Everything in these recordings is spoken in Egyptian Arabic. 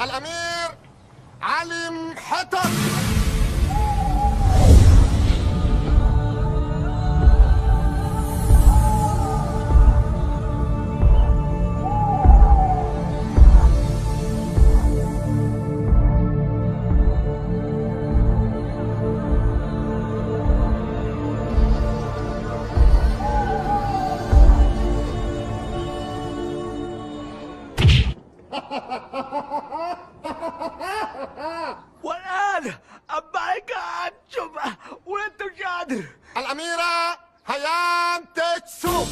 الامير علي حتر والآن أبعك أنتم وأنت قادر الاميره هيام تيتسو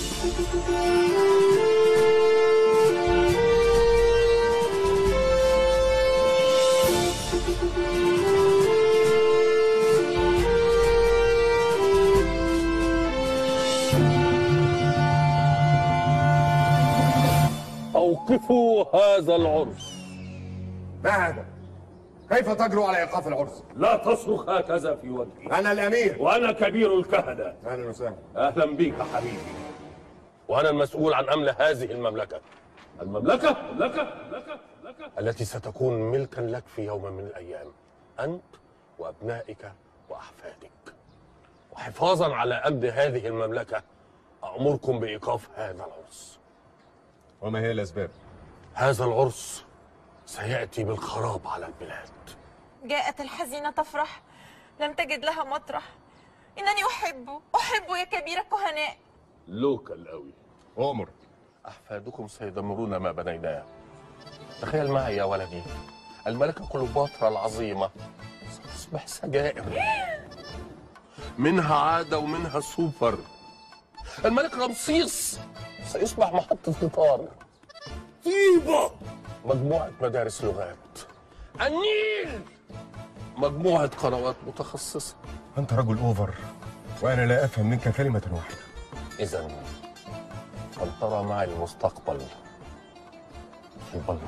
أوقفوا هذا العرس ما هذا كيف تجرؤ على ايقاف العرس لا تصرخ هكذا في وجهي انا الامير وأنا كبير الكهنة اهلا وسهلا أهلا بك حبيبي وأنا المسؤول عن أمن هذه المملكة المملكة مملكة مملكة مملكة التي ستكون ملكا لك في يوم من الأيام أنت وأبنائك وأحفادك وحفاظا على أمن هذه المملكة أأمركم بإيقاف هذا العرس وما هي الاسباب هذا العرس سيأتي بالخراب على البلاد جاءت الحزينة تفرح لم تجد لها مطرح إنني أحبه أحبه يا كبير الكهناء لوكال قوي امر أحفادكم سيدمرون ما بنيناه تخيل معي يا ولدي الملكة كليوباترا العظيمة ستصبح سجائر منها عادة ومنها سوبر الملك رمسيس سيصبح محطة قطار طيبة مجموعة مدارس لغات النيل مجموعة قنوات متخصصة انت رجل اوفر وانا لا افهم منك كلمه واحده إذا فلترى معي المستقبل في البلد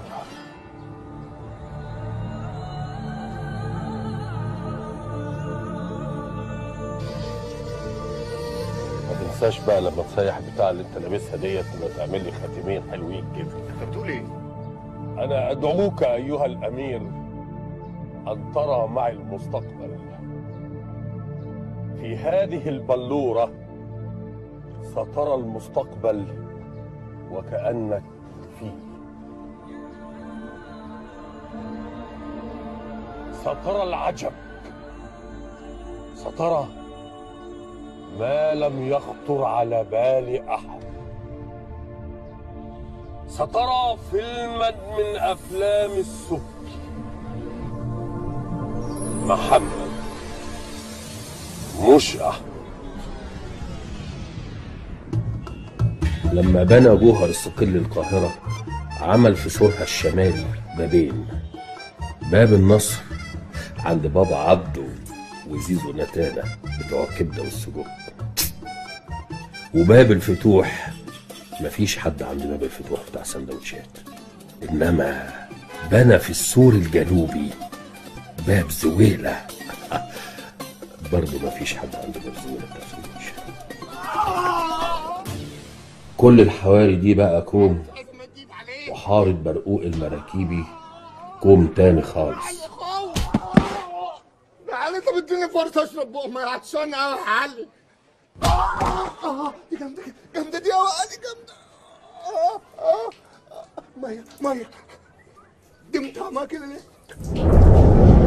ما تنساش بقى لما تسيح بتاع اللي انت لابسها ديت انك تعمل لي خاتمين حلوين كده انت بتقول ايه انا ادعوك ايها الامير ان ترى معي المستقبل في هذه البلوره سترى المستقبل وكانك فيه سترى العجب سترى ما لم يخطر على بال احد سترى فيلما من افلام السبكي محمد مش احمد لما بنى جوهر استقل القاهرة عمل في سورها الشمالي بابين باب النصر عند بابا عبده وزيزو نتانة بتوع الكبدة والسجق وباب الفتوح مفيش حد عند باب الفتوح بتاع سندوتشات انما بنى في السور الجنوبي باب زويلة برضه مفيش حد عند باب زويلة بتاع سندوتشات كل الحواري دي بقى كوم وحارة برقوق المراكيبي كوم تاني خالص يا علي طب اديني فرصه اشرب بق ما عطشان قوي يا علي آه، آه، دي جامده جامده دي قوي دي جامده آه، آه، آه، ميه ميه دي مطعمها كده ليه؟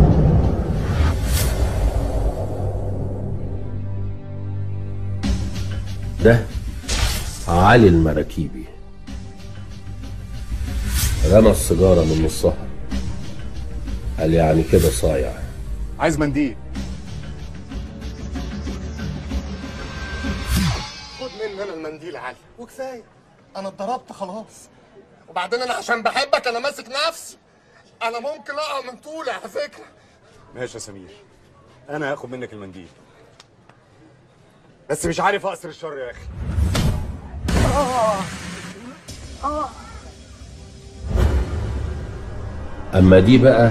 ده علي المراكيبي رمى السيجارة من نصها قال يعني كده صايع عايز منديل خد مني انا المنديل يا علي وكفايه انا اتضربت خلاص وبعدين انا عشان بحبك انا ماسك نفسي انا ممكن اقع من طولي على فكره ماشي يا سمير انا هاخد منك المنديل بس مش عارف اقصر الشر يا اخي اما دي بقى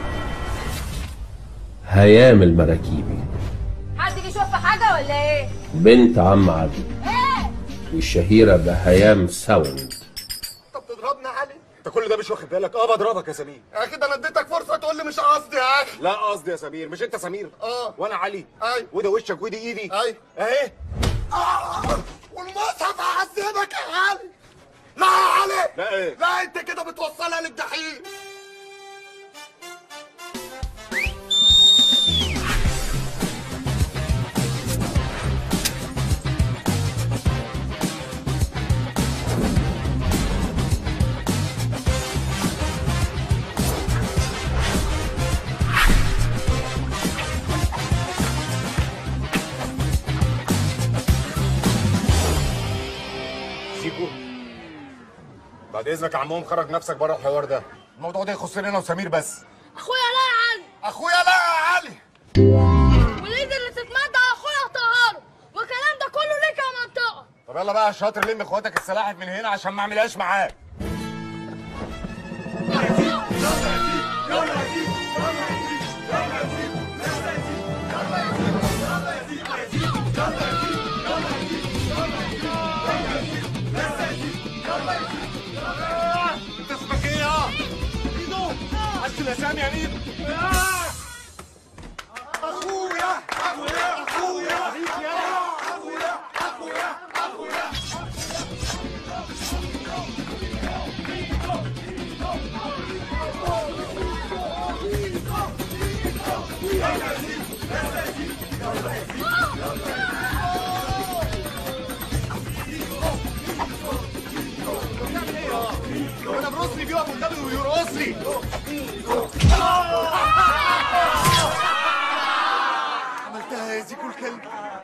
هيام المراكيبي حد بيشوف في حاجة ولا إيه؟ بنت عم علي إيه؟ والشهيرة بهيام ساوند انت بتضربني يا علي انت كل ده مش واخد بالك اه بضربك يا سمير يا اخي ده انا اديتك فرصه تقول لي مش قصدي يا اخي لا قصدي يا سمير مش انت سمير اه. وانا علي أيوة. وده وشك ودي ايدي أيوة. اهي آه، والمصحف هعذبك يا علي لا يا علي لا ايه لا انت كده بتوصلها للجحيم سيكو بعد اذنك يا عمهم خرج نفسك بره الحوار ده الموضوع ده يخصني انا وسمير بس اخويا لا يا علي اخويا لا يا علي والايد اللي تتمد على اخويا هطهره والكلام ده كله ليك يا منطقه طب يلا بقى يا شاطر لم اخواتك السلاحف من هنا عشان ما اعملهاش معاك انت اسمك ايه يا ايدو حسن الاسامي يا ميدو اخويا اخويا اخويا انا بروسلي بيقف قدامي ويرقص لي عملتها يا زيكو الكلب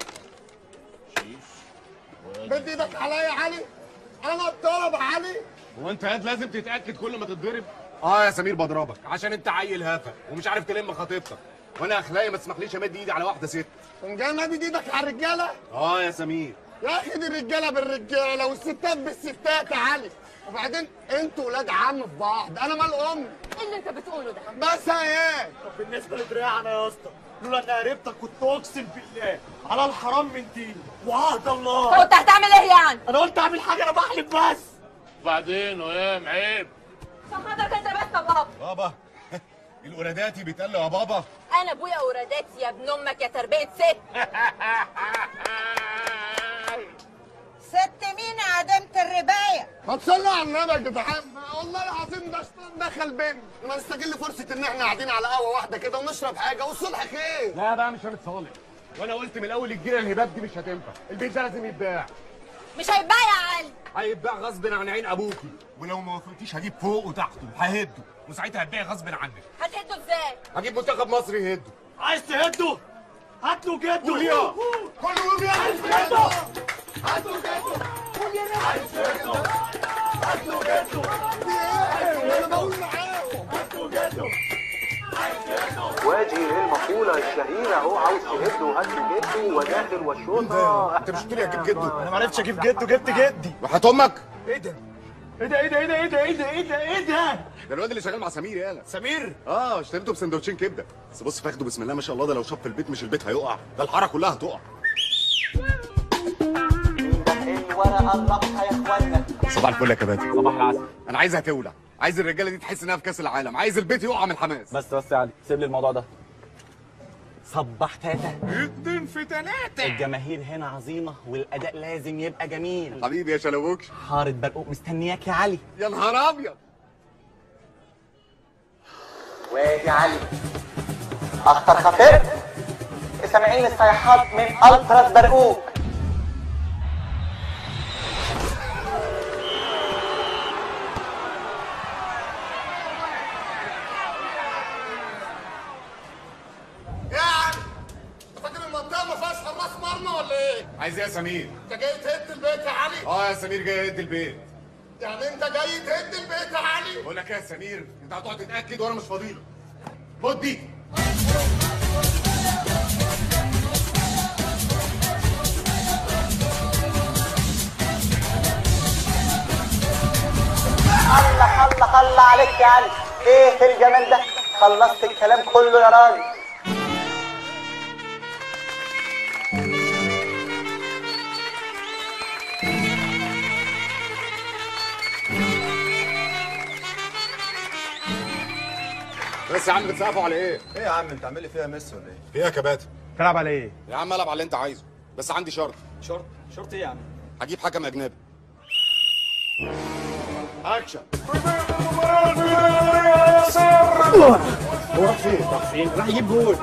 مد ايدك عليا يا علي انا اتضرب يا علي هو انت قاعد لازم تتاكد كل ما تتضرب اه يا سمير بضربك عشان انت عيل هافه ومش عارف تلم خطيبتك وانا اخلاقي ما تسمحليش امد ايدي على واحده ست جاي مد ايدك على الرجاله اه يا سمير يا اخي دي الرجاله بالرجاله والستات بالستات يا علي وبعدين انتوا ولاد عم في بعض انا مال ام ايه اللي انت بتقوله ده بس ايه بالنسبه لدراعنا يا اسطى لولا ان قريبتك كنت اقسم بالله على الحرام من دين وعهد الله كنت هتعمل ايه يعني؟ انا قلت اعمل حاجه انا بحلف بس وبعدين ويام عيب عشان خاطرك انت بس يا بابا بابا القراداتي بيتقال يا بابا انا ابويا وراداتي يا ابن امك يا تربيه ست ست مين عدمت الرباية ما تصلوا على النبي يا جدعان والله العظيم ده شيطان دخل بينا ما نستغل فرصه ان احنا قاعدين على قهوه واحده كده ونشرب حاجه والصلح خير لا بقى مش هنتصالح وانا قلت من الاول الجيره الهباب دي مش هتنفع البيت ده لازم يتباع مش هيتباع يا علي هيتباع غصب عن عين ابوكي ولو ما وافقتيش هجيب فوق وتحته ههده وساعتها هتبيع غصب عنك هتهده ازاي؟ هجيب منتخب مصر يهده عايز تهده هات له جده قول يا كله يقول يا عايز جده هاتوا جده قول يا ناس عايز جده هاتوا جده انا بقول معاهم واجي للمقولة الشهيرة هو عاوز تهد وهد جده وداخل والشوطة انت مش بتقولي هتجيب جده انا ما عرفتش اجيب جده جبت جدي وحياة امك ايه ده ايه ده ايه ده ايه ده ايه ده ايه ده ايه ده ايه ده ده الواد اللي شغال مع سمير يالا سمير اه اشتريته بسندوتشين كبده بس بص فاخده بسم الله ما شاء الله ده لو شاف في البيت مش البيت هيقع ده الحاره كلها هتقع الورقة الرابحة يا اخوانا صباح الفل يا كباتن صباح العسل انا عايزها تولع عايز الرجاله دي تحس انها في كاس العالم عايز البيت يقع من الحماس بس بس يا علي سيب لي الموضوع ده صبح تاتا اتنين في تلاته الجماهير هنا عظيمة والأداء لازم يبقى جميل حبيبي يا شلبوكش حارة برقوق مستنياك يا علي يا نهار ابيض واجي علي اخطر خفيف سامعين الصيحات من التراس برقوق يا علي انت فاكر المنطقه ما فيهاش حراس مرمى ولا ايه؟ عايز ايه يا سمير انت جاي تهد البيت يا علي؟ اه يا سمير جاي يهد البيت يعني انت جاي تهد البيت يا علي؟ بقول لك ايه يا سمير انت هتقعد تتاكد وانا مش فاضيلك خد دي الله الله الله عليك يا علي ايه الجمال ده خلصت الكلام كله يا راجل بس يا عم بتسقفوا على ايه؟ ايه يا عم انت عامل لي فيها مس ولا ايه؟ ايه يا كباتن؟ تلعب على ايه؟ يا عم العب على اللي انت عايزه بس عندي شرط شورت شورت ايه يا عم؟ هجيب حكم اجنبي اكشن هو راح فين؟ راح فين؟ راح يجيب جول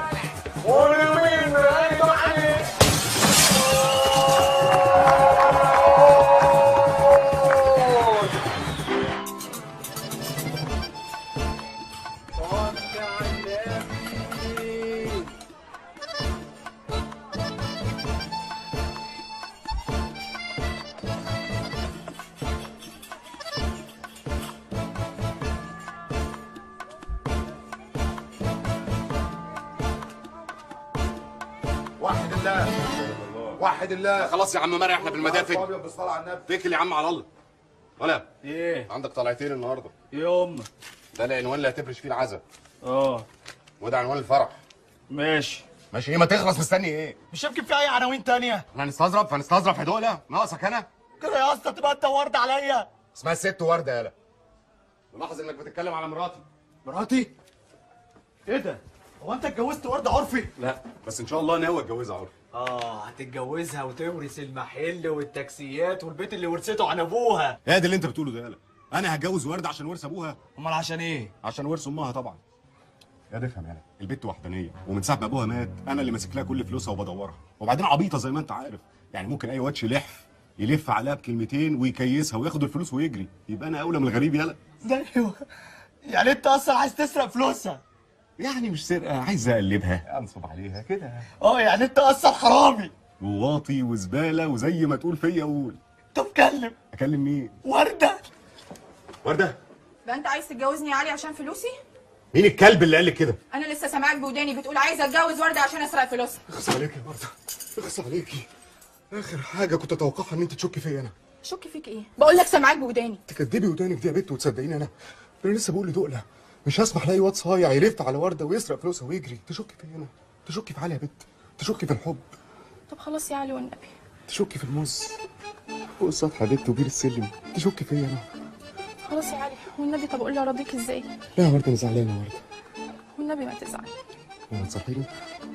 وحد الله وحد الله خلاص يا عم مرعي احنا في المدافن ابيض بالصلاه على النبي اتكل يا عم على الله ولا ايه؟ عندك طلعتين النهارده يوم ده العنوان اللي هتفرش فيه العزا اه وده عنوان الفرح ماشي ماشي ايه ما تخلص مستني ايه؟ مش يمكن في اي عناوين تانية؟ احنا هنستظرف هنستظرف يا دولة ناقصك انا كده يا اسطى تبقى انت ورد عليا اسمها الست وردة يالا ملاحظ انك بتتكلم على مراتي مراتي؟ ايه ده؟ هو انت اتجوزت ورد عرفي؟ لا بس ان شاء الله ناوي اتجوزها عرفي اه هتتجوزها وتورث المحل والتاكسيات والبيت اللي ورثته عن ابوها ايه ده اللي انت بتقوله ده يالا انا هتجوز ورده عشان ورث ابوها امال عشان ايه؟ عشان ورث امها طبعا يا ده افهم يالا البت وحدانيه ومن ساعه ما ابوها مات انا اللي ماسك لها كل فلوسها وبدورها وبعدين عبيطه زي ما انت عارف يعني ممكن اي واتش لحف يلف عليها بكلمتين ويكيسها وياخد الفلوس ويجري يبقى انا اولى من الغريب يالا ايوه يعني انت اصلا عايز تسرق فلوسها يعني مش سرقه عايز اقلبها انصب عليها كده اه يعني انت اصلا حرامي وواطي وزباله وزي ما تقول فيا قول طب كلم اكلم مين ورده ورده ده انت عايز تتجوزني يا علي عشان فلوسي مين الكلب اللي قال لك كده انا لسه سامعاك بوداني بتقول عايز اتجوز ورده عشان اسرق فلوسها اخص عليك يا ورده اخص عليكي اخر حاجه كنت اتوقعها ان انت تشكي فيا انا شك فيك ايه بقول لك سامعاك بوداني تكدبي ودانك دي يا بت وتصدقيني انا انا لسه بقول لدقله مش هسمح لاي واد صايع يلف على ورده ويسرق فلوسها ويجري تشكي فيا انا تشكي في علي يا بت تشكي في الحب طب خلاص يا علي والنبي تشكي في الموز فوق السطح يا بت وبير السلم تشكي فيا انا خلاص يا علي والنبي طب قول لي اراضيك ازاي لا يا ورده انا زعلانه يا ورده والنبي ما تزعل هو تصحيني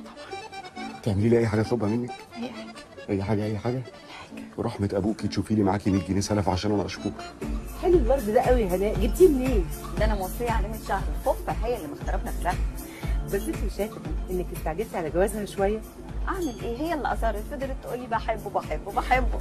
تعملي لي اي حاجه اطلبها منك اي حاجه اي حاجه اي حاجه ورحمه ابوكي تشوفي لي معاكي 100 جنيه سلف عشان انا اشكر حلو الورد ده قوي يا هناء جبتيه منين؟ ده انا موصيه عليه من شهر الخفه هي اللي مختاره بنفسها بس انت مش شايفه انك استعجلتي على جوازها شويه؟ اعمل ايه هي اللي اصرت فضلت تقولي بحبه بحبه بحبه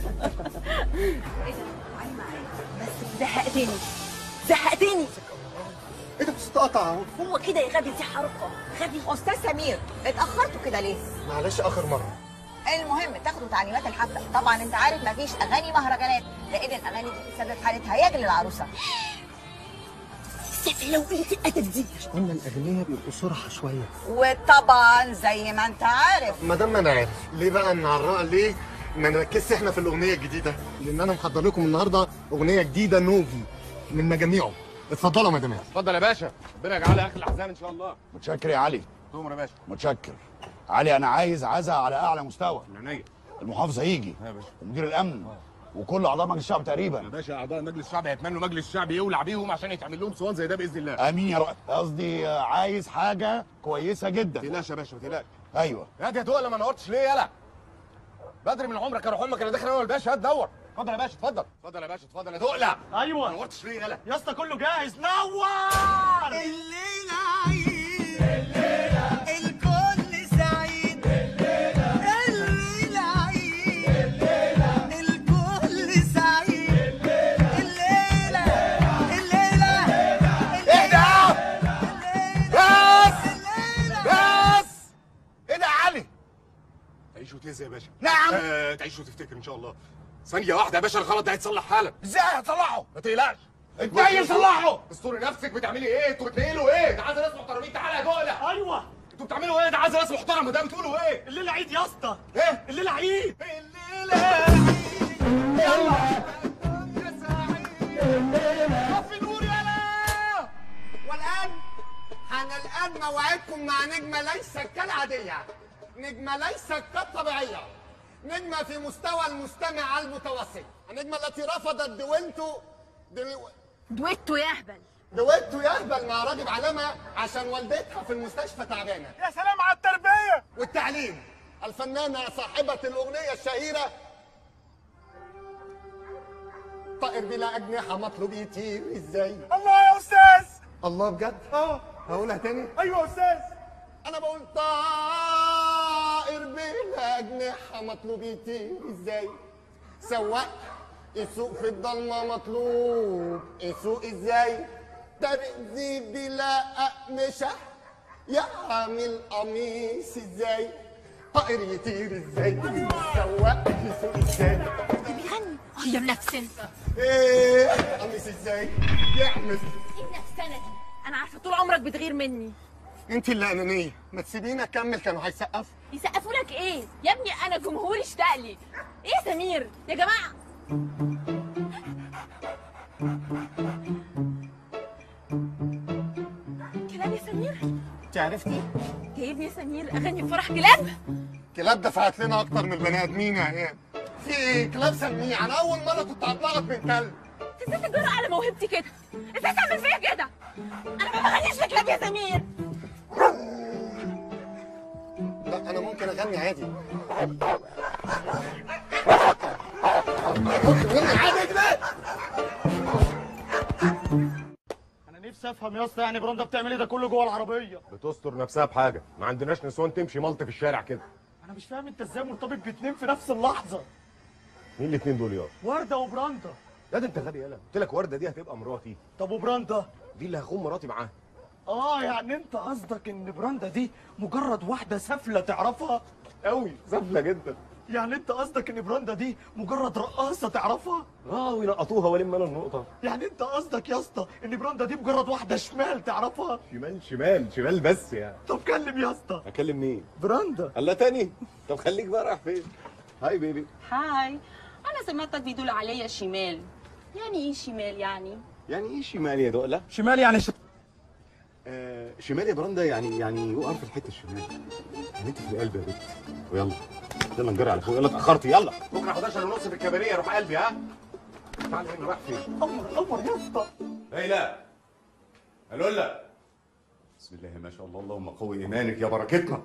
بس زهقتني زهقتني ايه ده بتتقطع اهو هو كده يا غبي دي حركه غبي استاذ سمير اتاخرتوا كده ليه معلش اخر مره المهم تاخدوا تعليمات الحفله طبعا انت عارف مفيش اغاني مهرجانات لان الاغاني دي بتسبب حاله هياج للعروسه لو قلت الادب دي قلنا الاغنياء بيبقوا صرحه شويه وطبعا زي ما انت عارف ما دام ما انا عارف ليه بقى نعرق ليه ما نركزش احنا في الاغنيه الجديده لان انا محضر لكم النهارده اغنيه جديده نوفي من مجاميعه اتفضلوا يا مدامات اتفضل يا باشا ربنا يجعلها اخر الاحزان ان شاء الله متشكر يا علي تؤمر يا باشا متشكر علي انا عايز عزا على اعلى مستوى عينيا المحافظ هيجي يا باشا ومدير الامن وكل اعضاء مجلس الشعب يا تقريبا باشا اعضاء مجلس الشعب هيتمنوا مجلس الشعب يولع بيهم عشان يتعمل لهم صوان زي ده باذن الله امين يا رب قصدي آه، عايز حاجه كويسه ما جدا تقلقش يا باشا ما تقلقش ايوه يا دي يا دول ما نورتش ليه يلا بدري من عمرك يا روح امك انا داخل انا والباشا هات دور اتفضل يا باشا اتفضل اتفضل يا باشا اتفضل يا دقله ما ايوه نورتش ليه يلا يا اسطى كله جاهز نور الليلة عيد الليلة الكل سعيد الليلة الليلة عيد الليلة الكل سعيد الليلة الليلة اهدى بس بس ايه ده يا علي تعيش وتهزي يا باشا نعم. آه تعيش وتفتكر ان شاء الله ثانيه واحده يا باشا الغلط ده هيتصلح حالا ازاي هتصلحه ما تقلقش ازاي يصلحه استوري نفسك بتعملي ايه انتوا بتنقلوا ايه ده عايز ناس محترمين تعالى يا دقله ايوه انتوا بتعملوا ايه ده عايز ناس محترمه ده بتقولوا ايه الليله عيد يا اسطى ايه الليله عيد الليله يلا يا سعيد طفي النور يلا والآن حان الآن موعدكم مع نجمة ليست كالعادية نجمة ليست كالطبيعية نجمة في مستوى المستمع المتوسط النجمة التي رفضت دوينتو دو... دويتو يا اهبل دويتو يهبل مع راجل علامة عشان والدتها في المستشفى تعبانة يا سلام على التربيه والتعليم الفنانة صاحبة الأغنية الشهيرة طائر بلا أجنحة مطلوب يطير إزاي الله يا استاذ الله بجد اه هقولها تاني ايوه يا استاذ أنا بقول طائر بلا أجنحة مطلوب يطير إزاي سواق يسوق في الضلمة مطلوب يسوق إزاي ترزي بلا أقمشة يعمل قميص إزاي طائر يطير إزاي سواق يسوق إزاي بيغني ولا بنفسنا إيه قميص إزاي يعمل ايه بنفسنا دي انا عارفه طول عمرك بتغير مني انت اللي انانيه ما تسيبيني اكمل كانوا هيسقفوا يسقفوا لك ايه يا ابني انا جمهوري اشتاق لي ايه يا سمير يا جماعه كلاب يا سمير انت عرفتي جايبني يا سمير اغني في فرح كلاب كلاب دفعت لنا اكتر من البني ادمين يا ايام في ايه كلاب سميع انا اول مره كنت هتلخبط من كلب ازاي تجرأ على موهبتي كده ازاي تعمل فيا كده انا ما بغنيش لكلاب يا سمير لا انا ممكن اغني عادي انا نفسي افهم يا اسطى يعني بروندا بتعمل ايه ده كله جوه العربيه بتستر نفسها بحاجه ما عندناش نسوان تمشي ملط في الشارع كده انا مش فاهم انت ازاي مرتبط باتنين في نفس اللحظه مين الاثنين دول يا ورده وبراندا يا ده انت غبي يالا قلت لك ورده دي هتبقى مراتي طب وبراندا دي اللي هخون مراتي معاها اه يعني انت قصدك ان براندا دي مجرد واحده سفله تعرفها قوي سفله جدا يعني انت قصدك ان براندا دي مجرد رقاصه تعرفها اه وينقطوها والم انا النقطه يعني انت قصدك يا اسطى ان براندا دي مجرد واحده شمال تعرفها شمال شمال شمال بس يعني طب كلم يا اسطى هكلم مين براندا الله تاني طب خليك بقى رايح فين هاي بيبي هاي انا سمعتك بيدل عليا شمال يعني ايه شمال يعني يعني ايه شمال يا دقله شمال يعني ش... آه شمال يا براندا يعني يعني يقف في الحته الشمال يعني انت في القلب يا بنت ويلا يلا نجري على فوق يلا اتاخرتي يلا بكره 11 ونص في الكباريه روح قلبي ها تعالى هنا رايح فين قمر قمر يا اسطى ليلى لولا بسم الله ما شاء الله اللهم قوي ايمانك يا بركتنا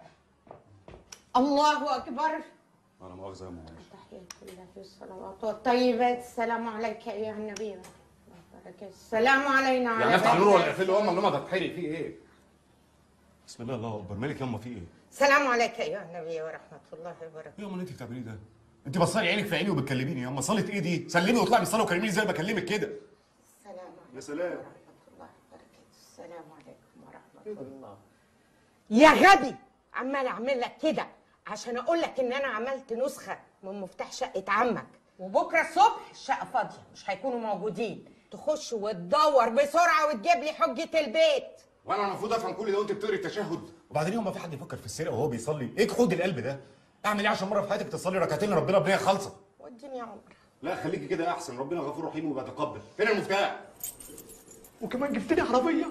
الله أكبر انا مؤاخذه يا ام عائشة. تحية الله في الصلوات والطيبات السلام عليك أيها النبي وبركاته. السلام علينا يعني وعلى افتح النور ولا بني اقفل له امك لما هتتحرق فيه ايه بسم الله الله اكبر مالك ياما في ايه السلام عليك أيها النبي ورحمة الله وبركاته ايه يا اللي انت بتعمليه ده انت بصلي عينك في عيني وبتكلميني ياما صلاه ايه دي سلمي واطلعي من الصلاه وكلميني زي ما بكلمك كده السلام عليكم يا سلام ورحمة الله وبركاته السلام عليكم ورحمة الله يا غبي عمال أعمل لك كده عشان أقول لك إن أنا عملت نسخة من مفتاح شقة عمك وبكرة الصبح الشقة فاضية مش هيكونوا موجودين تخش وتدور بسرعة وتجيب لي حجة البيت وانا المفروض افهم كل ده وانت بتقري التشهد وبعدين يوم ما في حد يفكر في السرقه وهو بيصلي ايه خد القلب ده اعمل ايه عشان مره في حياتك تصلي ركعتين لربنا بنيه خالصه وديني يا عمر لا خليكي كده احسن ربنا غفور رحيم وبيتقبل فين المفتاح وكمان جبت لي عربيه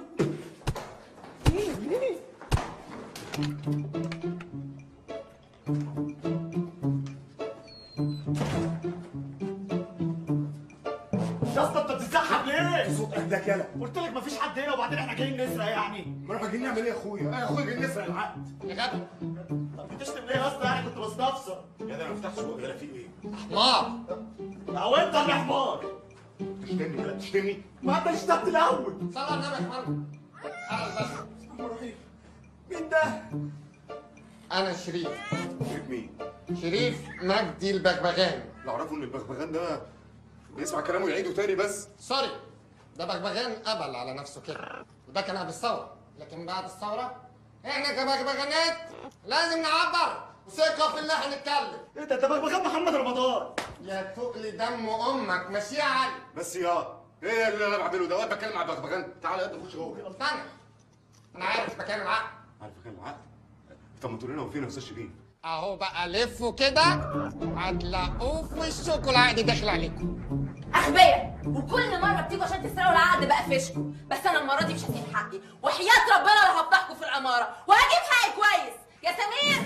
يا اسطى انت بتتزحم ليه؟ صوت اهداك يلا قلت لك مفيش حد هنا وبعدين احنا جايين نسرق يعني ما احنا جايين نعمل ايه يا اخويا انا اخويا جايين نسرق العقد يا غبي طب بتشتم ليه يا اسطى يعني كنت بستفسر يا ده انا مفتاح سوق يلا في ايه حمار او انت اللي حمار تشتمني لا تشتمني ما انت شتمت الاول صلى على النبي يا حمار تعال بس مين ده؟ انا شريف شريف مين شريف مجدي البغبغان اللي اعرفه ان البغبغان ده بيسمع كلامه يعيده تاني بس سوري ده بغبغان قبل على نفسه كده وده كان قبل الثوره لكن بعد الثوره احنا كبغبغانات لازم نعبر ثقه في اللي هنتكلم ايه ده ده بغبغان محمد رمضان يا تقل دم امك ماشي يا علي بس يا ايه اللي انا بعمله ده واقف بتكلم مع البغبغان تعالى يا خش جوه غلطانه انا عارف مكان العقل عارف مكان العقد طب ما تقول لنا هو فين يا استاذ شريف اهو بقى لفوا كده هتلاقوه في وشكوا العقد داخل عليكم اغبياء وكل مره بتيجوا عشان تسرقوا العقد بقفشكم بس انا المره دي مش هسيب حقي وحياه ربنا لا هفضحكم في العماره وهجيب حقي كويس يا سمير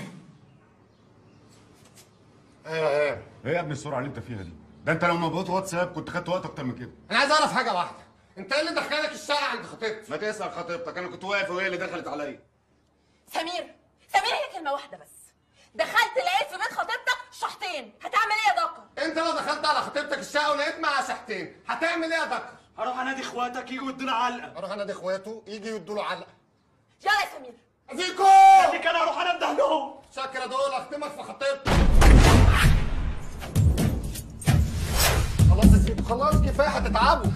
ايوه ايوه ايه يا ابني السرعه اللي انت فيها دي ده انت لو موجود واتساب كنت خدت وقت اكتر من كده انا عايز اعرف حاجه واحده انت ايه اللي دخلك الشقه عند خطيبتي ما تسال خطيبتك انا كنت واقف وهي اللي دخلت عليا سمير سمير هي كلمه واحده بس دخلت لقيت في بيت خطيبتك شحطين هتعمل ايه يا دكر انت لو دخلت على خطيبتك الشقه ولقيت معاها شحتين هتعمل ايه يا دكر هروح انادي اخواتك يجوا يدونا علقه اروح انادي اخواته يجي يدوا له علقه يلا يا سمير ازيكو خليك انا اروح انده لهم شاكر دول اختمك في خطيبتك خلاص يا سيدي خلاص كفايه هتتعبوا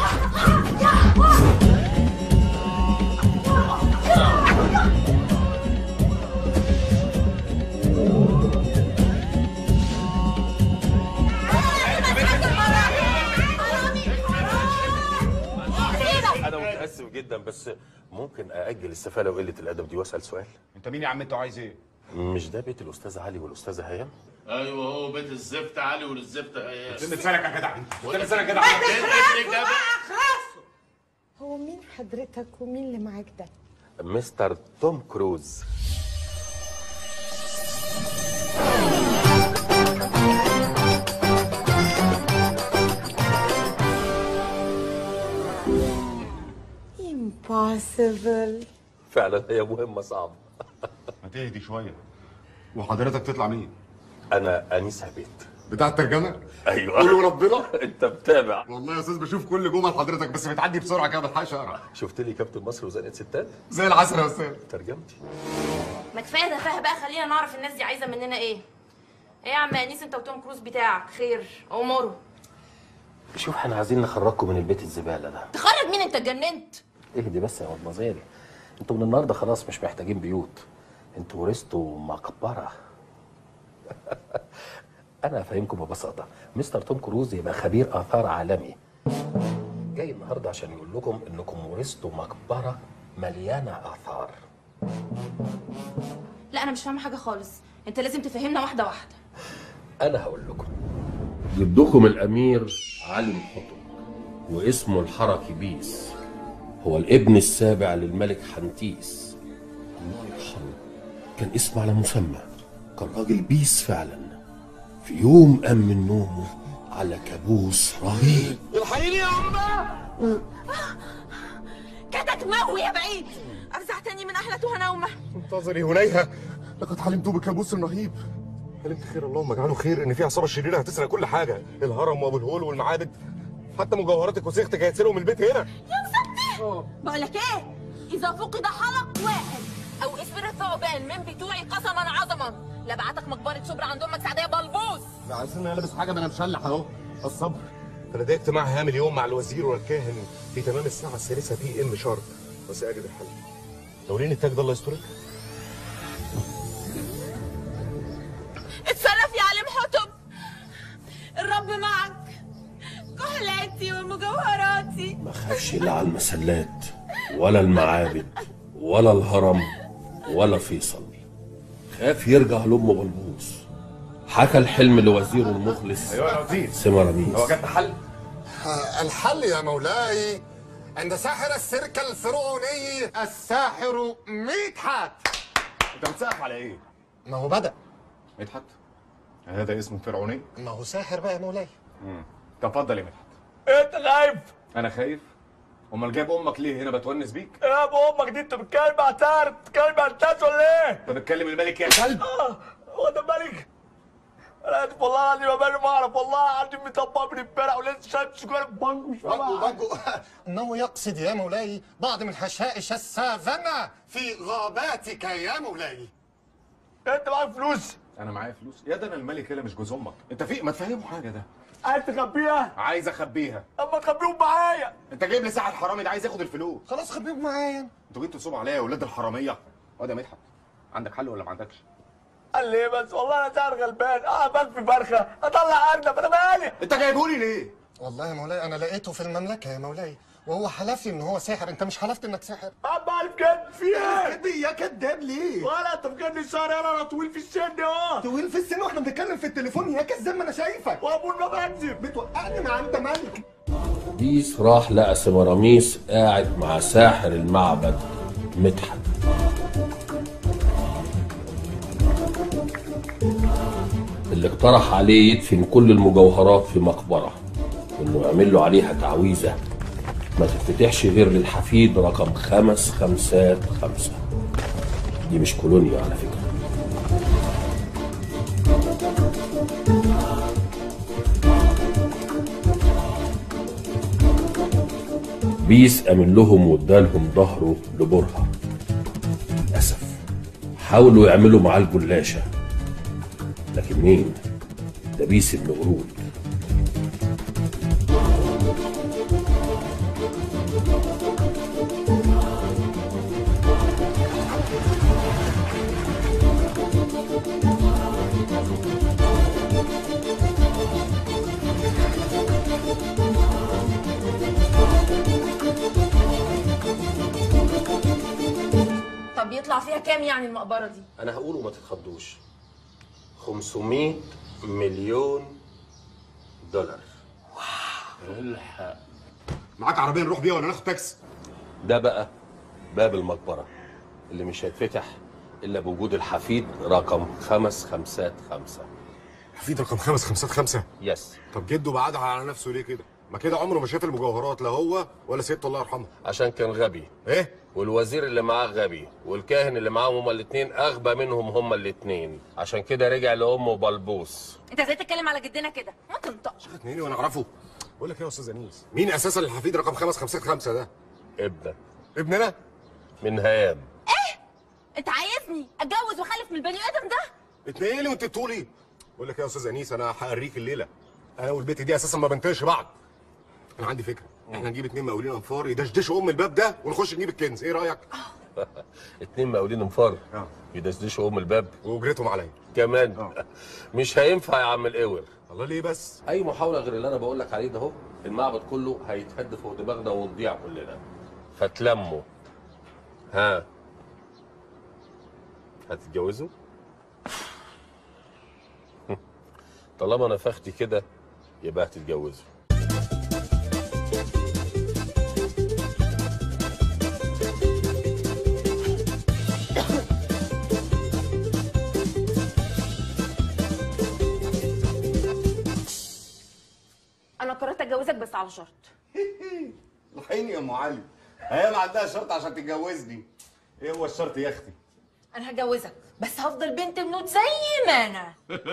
انا متاسف جدا بس ممكن ااجل السفاله وقله الادب دي واسال سؤال انت مين يا عم انت عايز ايه مش ده بيت الاستاذ علي والاستاذه هيام ايوه هو بيت الزفت علي والزفت هيام سن لسانك يا جدع انت سن لسانك يا جدع ما تخلصوا بقى خلصوا هو مين حضرتك ومين اللي معاك ده؟ مستر توم كروز impossible فعلا هي مهمه صعبه ما تهدي شويه وحضرتك تطلع مين انا انيس عبيد بتاع الترجمه ايوه قولوا ربنا انت متابع والله يا استاذ بشوف كل جمل حضرتك بس بتعدي بسرعه كده ما بلحقش اقرا شفت لي كابتن مصر وزنقه ستات زي العسل يا استاذ ترجمتي ما كفايه تفاهه بقى خلينا نعرف الناس دي عايزه مننا ايه ايه يا عم انيس انت وتوم كروز بتاعك خير اموره شوف احنا عايزين نخرجكم من البيت الزباله ده تخرج مين انت اتجننت اهدي بس يا مدمزيل انتوا من النهارده خلاص مش محتاجين بيوت انتوا ورثتوا مقبره انا افهمكم ببساطه مستر توم كروز يبقى خبير اثار عالمي جاي النهارده عشان يقول لكم انكم ورثتوا مقبره مليانه اثار لا انا مش فاهمه حاجه خالص انت لازم تفهمنا واحده واحده انا هقول لكم جدكم الامير علي الحطب واسمه الحركي بيس هو الابن السابع للملك حنتيس الله يرحمه كان اسمه على مسمى كان راجل بيس فعلا في يوم قام من نومه على كابوس رهيب الحقيني يا عمر كده تموي يا بعيد افزعتني من احلى نومه انتظري هنيهة لقد علمت بكابوس رهيب علمت خير اللهم اجعله خير ان في عصابه شريره هتسرق كل حاجه الهرم وابو الهول والمعابد حتى مجوهراتك وصيغتك هيتسرقوا من البيت هنا يا مسطح بقول لك ايه اذا فقد حلق واحد او اسبر الثعبان من بتوعي قسما عظما لبعتك مقبره شبرا عند امك سعديه بلبوس لا عايزين انا لابس حاجه ما انا مشلح اهو الصبر فلدي اجتماع هام اليوم مع الوزير والكاهن في تمام الساعه الثالثه بي ام شارب وساجد الحل دورين التاج ده الله يسترك اتصرف يا علم حطب الرب معك كحلاتي ومجوهراتي ما خافش لا على المسلات ولا المعابد ولا الهرم ولا فيصل خاف يرجع لأمه بلبوس حكى الحلم لوزيره المخلص أيوة يا وزير. سمراميس هو جاب حل الحل يا مولاي عند ساحر السركة الفرعوني الساحر مدحت انت بتسقف على ايه؟ ما هو بدأ مدحت هذا اسم فرعوني؟ ما هو ساحر بقى يا مولاي امم تفضل يا مدحت انت خايف انا خايف امال جايب امك ليه هنا بتونس بيك؟ يا ابو امك دي انت بتتكلم مع سعر بتتكلم مع الناس ولا ايه؟ انت بتكلم الملك يا كلب اه هو ده الملك انا اسف والله العظيم يا باشا ما اعرف والله العظيم مطبق من امبارح ولسه شايف سجاره بانجو مش فاهم بانجو بانجو انه يقصد يا مولاي بعض من حشائش السافانا في غاباتك يا مولاي انت معاك فلوس انا معايا فلوس يا ده انا الملك هنا مش جوز امك انت في ما تفهمه حاجه ده عايز تخبيها عايز اخبيها اما تخبيهم معايا انت جايب لي ساعه الحرامي ده عايز ياخد الفلوس خلاص خبيهم معايا انتوا جيتوا تصوموا عليا يا ولاد الحراميه واد يا مدحت عندك حل ولا ما عندكش؟ قال لي ايه بس والله انا سعر غلبان اه بس في فرخه اطلع ارنب انا مالي انت جايبهولي ليه؟ والله يا مولاي انا لقيته في المملكه يا مولاي وهو حلف لي ان هو ساحر انت مش حلفت انك ساحر ابا عارف كده في ايه؟ كدب يا كداب ليه؟ ولا انت فاكرني شهر انا انا طويل في السن اه طويل في السن واحنا بنتكلم في التليفون يا كذاب ما انا شايفك وابوي ما بكذب بتوقعني مع انت ملك بيس راح لقى سمراميس قاعد مع ساحر المعبد مدحت اللي اقترح عليه يدفن كل المجوهرات في مقبرة وانه يعمل له عليها تعويذة ما تتفتحش غير للحفيد رقم خمس خمسات خمسة دي مش كولونيا على فكرة بيس أمن لهم وادالهم ظهره لبرهة للأسف حاولوا يعملوا معاه الجلاشة لكن مين؟ ده بيس ابن قرود طب يطلع فيها كام يعني المقبره دي انا هقول وما تتخضوش 500 مليون دولار الحق معاك عربيه نروح بيها ولا ناخد تاكسي ده بقى باب المقبرة اللي مش هيتفتح إلا بوجود الحفيد رقم خمس خمسات خمسة حفيد رقم خمس خمسات خمسة يس طب جده بعدها على نفسه ليه كده ما كده عمره ما شاف المجوهرات لا هو ولا ست الله يرحمه عشان كان غبي ايه والوزير اللي معاه غبي والكاهن اللي معاهم هما الاتنين أغبى منهم هما الاتنين عشان كده رجع لأمه بلبوس انت ازاي تتكلم على جدنا كده ما تنطقش اتنين وانا اعرفه بقول لك ايه يا استاذ انيس مين اساسا الحفيد رقم خمس خمسات خمسة ده ابنك ابننا من هيام انت عايزني اتجوز واخلف من البني ادم ده اتنين وانت بتقولي بقول لك ايه يا استاذ انيس انا هوريك الليله انا والبيت دي اساسا ما بنطيقش بعض انا عندي فكره احنا نجيب اتنين مقاولين انفار يدشدشوا ام الباب ده ونخش نجيب الكنز ايه رايك اتنين مقاولين انفار يدشدشوا ام الباب واجرتهم عليا كمان مش هينفع يا عم القور الله ليه بس اي محاوله غير اللي انا بقول لك عليه ده اهو المعبد كله هيتهد فوق دماغنا ونضيع كلنا فتلموا ها هتتجوزوا طالما نفختي كده يبقى هتتجوزوا انا قررت اتجوزك بس على شرط الحقيني يا ام علي هي ما عندها شرط عشان تتجوزني ايه هو الشرط يا اختي انا هتجوزك بس هفضل بنت بنوت زي ما انا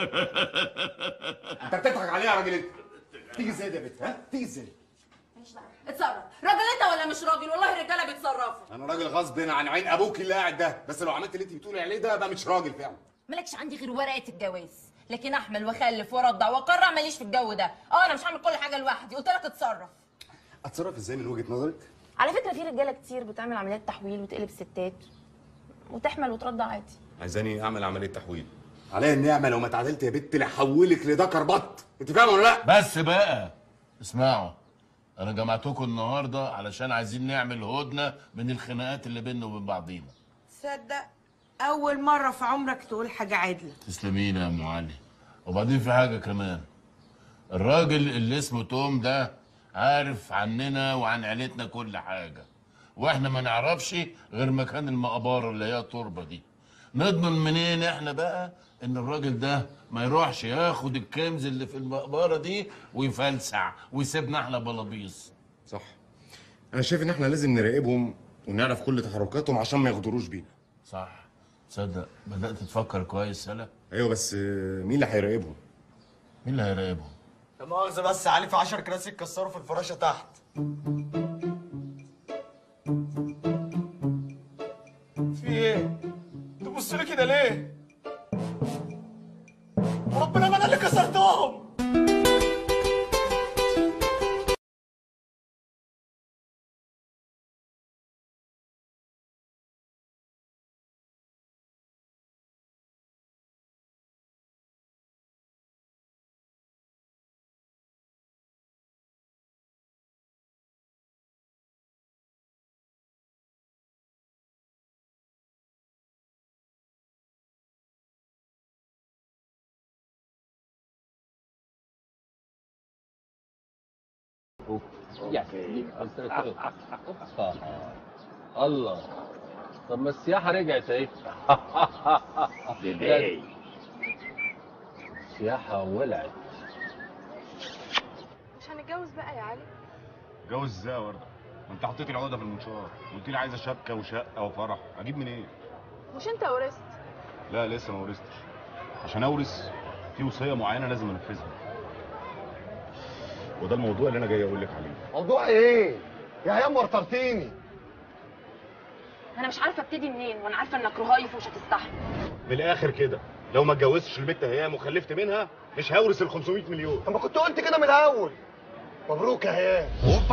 انت بتضحك عليها يا راجل انت تيجي ازاي ده يا بنت ها تيجي ازاي اتصرف راجل انت ولا مش راجل والله الرجاله بيتصرفوا انا راجل غصب عن عين ابوك اللي قاعد ده بس لو عملت اللي انت بتقولي عليه ده بقى مش راجل فعلا مالكش عندي غير ورقه الجواز لكن احمل واخلف وارضع واقرع ماليش في الجو ده اه انا مش هعمل كل حاجه لوحدي قلت لك اتصرف اتصرف ازاي من وجهه نظرك على فكره في رجاله كتير بتعمل عمليات تحويل وتقلب ستات وتحمل وترضع عادي عايزاني اعمل عمليه تحويل عليا النعمه لو ما اتعدلت يا بنت لحولك لذكر بط انت فاهمه ولا لا بس بقى اسمعوا انا جمعتكم النهارده علشان عايزين نعمل هدنه من الخناقات اللي بيننا وبين بعضينا تصدق اول مره في عمرك تقول حاجه عدله تسلمينا يا ام علي وبعدين في حاجه كمان الراجل اللي اسمه توم ده عارف عننا وعن عيلتنا كل حاجه واحنا ما نعرفش غير مكان المقبره اللي هي التربه دي نضمن منين احنا بقى ان الراجل ده ما يروحش ياخد الكنز اللي في المقبره دي ويفلسع ويسيبنا احنا بلابيص صح انا شايف ان احنا لازم نراقبهم ونعرف كل تحركاتهم عشان ما يغدروش بينا صح تصدق بدات تفكر كويس يالا ايوه بس آه، مين اللي هيراقبهم مين اللي هيراقبهم لا مؤاخذة بس علي في 10 كراسي اتكسروا في الفراشة تحت في ايه؟ تبص لي كده ليه؟ وربنا ما انا اللي كسرتهم الله طب ما السياحة رجعت اهي بيبي. السياحة ولعت مش هنتجوز بقى يا علي جوز ازاي يا ورده انت حطيت العقده في المنشار قلت لي عايزه شبكه وشقه وفرح اجيب منين إيه؟ مش انت ورثت لا لسه ما ورثتش عشان اورث في وصيه معينه لازم انفذها وده الموضوع اللي انا جاي اقول لك عليه موضوع ايه؟ يا هيام ورطرتيني انا مش عارفه ابتدي منين وانا عارفه انك رهايف ومش هتستحمل من الاخر كده لو ما اتجوزتش البت هيام وخلفت منها مش هورث ال 500 مليون طب ما كنت قلت كده من الاول مبروك يا هيام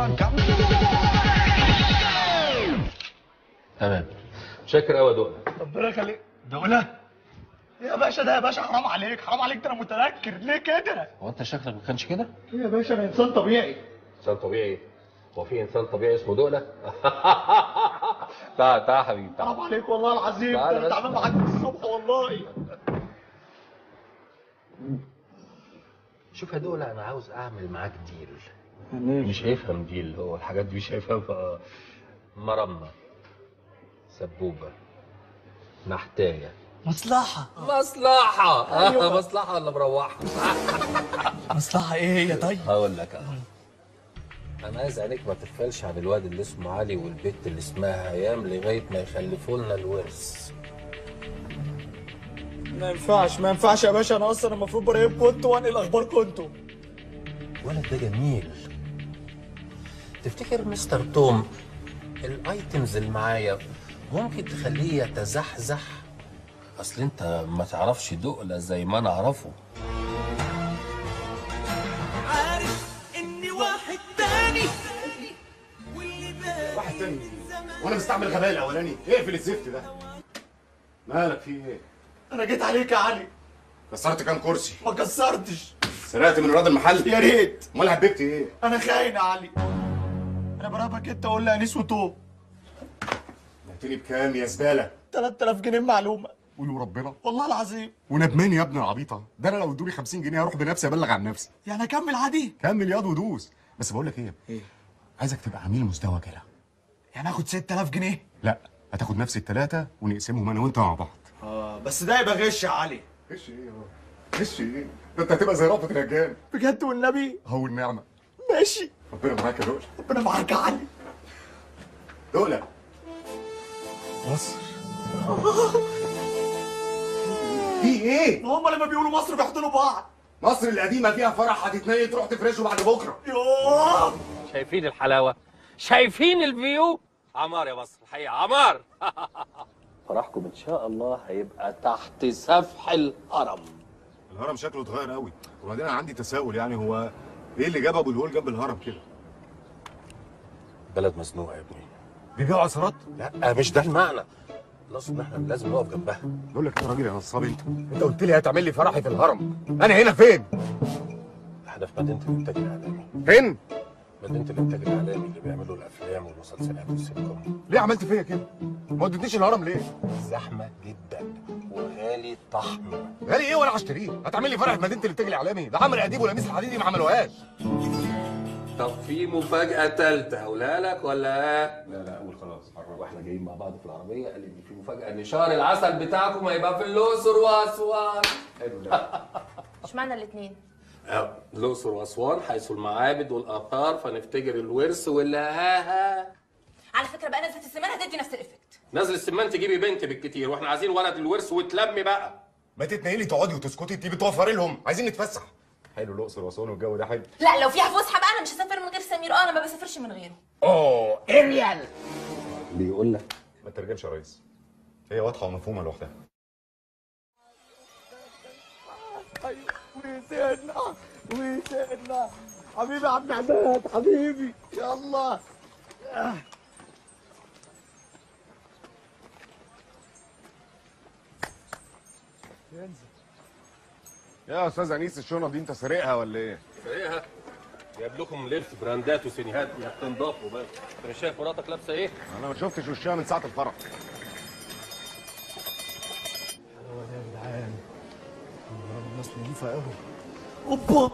تمام شاكر قوي يا دقة ربنا يخليك دولة يا باشا ده يا باشا حرام عليك حرام عليك ده انا متنكر ليه كده؟ هو انت شكلك ما كانش كده؟ يا باشا انا انسان طبيعي انسان طبيعي هو في انسان طبيعي اسمه دقلة؟ تعال تعال يا حبيبي حرام تعال عليك والله العظيم تعالى ده انا بس. تعبان معاك من الصبح والله شوف يا دقلة انا عاوز اعمل معاك ديل مش هيفهم ديل هو الحاجات دي مش هيفهمها مرمى سبوبة محتاجة مصلحة مصلحة أيوة. مصلحة ولا مروحة مصلحة ايه هي طيب؟ هقول لك اهو انا عايز عليك ما تغفلش عن الواد اللي اسمه علي والبت اللي اسمها هيام لغايه ما يخلفوا لنا الورث ما ينفعش ما ينفعش يا باشا انا اصلا المفروض براقبكم انتوا وانقل اخباركم انتوا الولد ده جميل تفتكر مستر توم الايتمز اللي معايا ممكن تخليه يتزحزح اصل انت ما تعرفش دقلة زي ما انا اعرفه عارف اني واحد تاني واحد تاني وانا مستعمل غباء الاولاني اقفل الزفت ده مالك في ايه انا جيت عليك يا علي كسرت كام كرسي ما كسرتش سرقت من ايراد المحل يا ريت امال هببت ايه انا خاين يا علي انا براقبك انت قول لي انيس وتوم بعتني بكام يا زباله 3000 جنيه معلومه قولوا ربنا والله العظيم وندمان يا ابن العبيطه ده انا لو ادوني 50 جنيه هروح بنفسي ابلغ عن نفسي يعني اكمل عادي كمل ياض ودوس بس بقول لك ايه ايه عايزك تبقى عميل مزدوج كده يعني اخد 6000 جنيه لا هتاخد نفس الثلاثه ونقسمهم انا وانت مع بعض اه بس ده يبقى غش يا علي غش ايه يا غش ايه ده انت هتبقى زي رأفت الهجان بجد والنبي هو النعمه ماشي ربنا معاك يا دقلة ربنا معاك يا علي دقلة مصر في ايه؟ هما لما بيقولوا مصر بيحضنوا بعض مصر القديمه فيها فرح هتتنيل تروح تفرشه بعد بكره يوه شايفين الحلاوه شايفين الفيو عمار يا مصر الحقيقه عمار فرحكم ان شاء الله هيبقى تحت سفح الهرم الهرم شكله اتغير قوي وبعدين انا عندي تساؤل يعني هو ايه اللي جاب ابو الهول جنب الهرم كده؟ بلد مزنوقه يا ابني بيبيعوا عصارات؟ لا مش ده المعنى الاصل احنا لازم نقف جنبها بقول لك يا راجل يا نصاب انت انت قلت لي هتعمل لي فرحي في الهرم انا هنا فين؟ احنا في مدينه الانتاج الاعلامي فين؟ مدينه الانتاج الاعلامي اللي بيعملوا الافلام والمسلسلات والسيت كوم ليه عملت فيا كده؟ ما وديتنيش الهرم ليه؟ زحمه جدا وغالي طحن غالي ايه وانا هشتريه؟ هتعمل لي فرح في مدينه الانتاج الاعلامي ده عمرو اديب ولميس الحديدي ما عملوهاش طب في مفاجأة تالتة أقولها لك ولا لا لا قول خلاص واحنا جايين مع بعض في العربية قال لي إن في مفاجأة إن شهر العسل بتاعكم هيبقى في الأقصر وأسوان حلو ده اشمعنى الاثنين آه، الأقصر وأسوان حيث المعابد والآثار فنفتكر الورث والها ها على فكره بقى نزله السمان هتدي نفس الافكت نازل السمان تجيبي بنت بالكتير واحنا عايزين ولد الورث وتلمي بقى ما تتنيلي تقعدي وتسكتي انت بتوفري لهم عايزين نتفسح حلو الاقصر واسوان والجو ده حلو لا لو فيها فسحه بقى انا مش هسافر من غير سمير اه انا ما بسافرش من غيره اوه اريال بيقول لك ما ترجمش يا ريس هي واضحه ومفهومه لوحدها وسيدنا وسيدنا حبيبي يا عم عماد حبيبي يلا يا استاذ انيس الشنط دي انت سارقها ولا ايه؟ ايه جايب لكم لبس براندات وسينيهات تنضفوا بس انت مش شايف مراتك لابسه ايه؟ انا ما شفتش وشها من ساعه الفرح يا جدعان الناس نظيفه قوي اوبا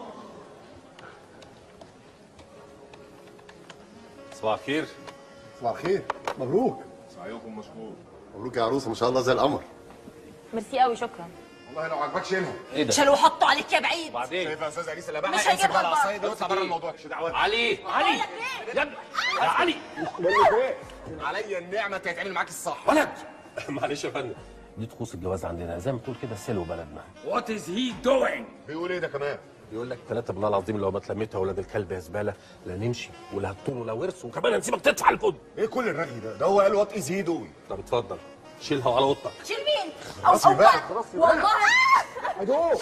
صباح الخير صباح الخير مبروك سعيكم مشكور مبروك يا عروسه ما شاء الله زي القمر ميرسي قوي شكرا والله لو عجبك شيلها ايه ده؟ شالوا وحطوا عليك يا بعيد بعدين شايف يا استاذ انيس اللي بقى مش امسك هيجيبها بقى العصايه دي لبره. واطلع بره الموضوع مش دعوه علي علي يا ابني يا علي بقول لك ايه عليا النعمه انت هيتعمل معاك الصح ولد معلش يا فندم دي طقوس الجواز عندنا زي ما تقول كده سلو بلدنا وات از هي دوينج بيقول ايه ده كمان بيقول لك ثلاثة بالله العظيم لو ما اتلميت يا ولاد الكلب يا زبالة لا نمشي ولا هتطول ولا ورث وكمان هنسيبك تدفع الفند ايه كل الرغي ده ده هو قال وات از هي دوينج طب اتفضل شيلها وعلى اوضتك شيل مين؟ خلاص بقى خلاص والله ادوس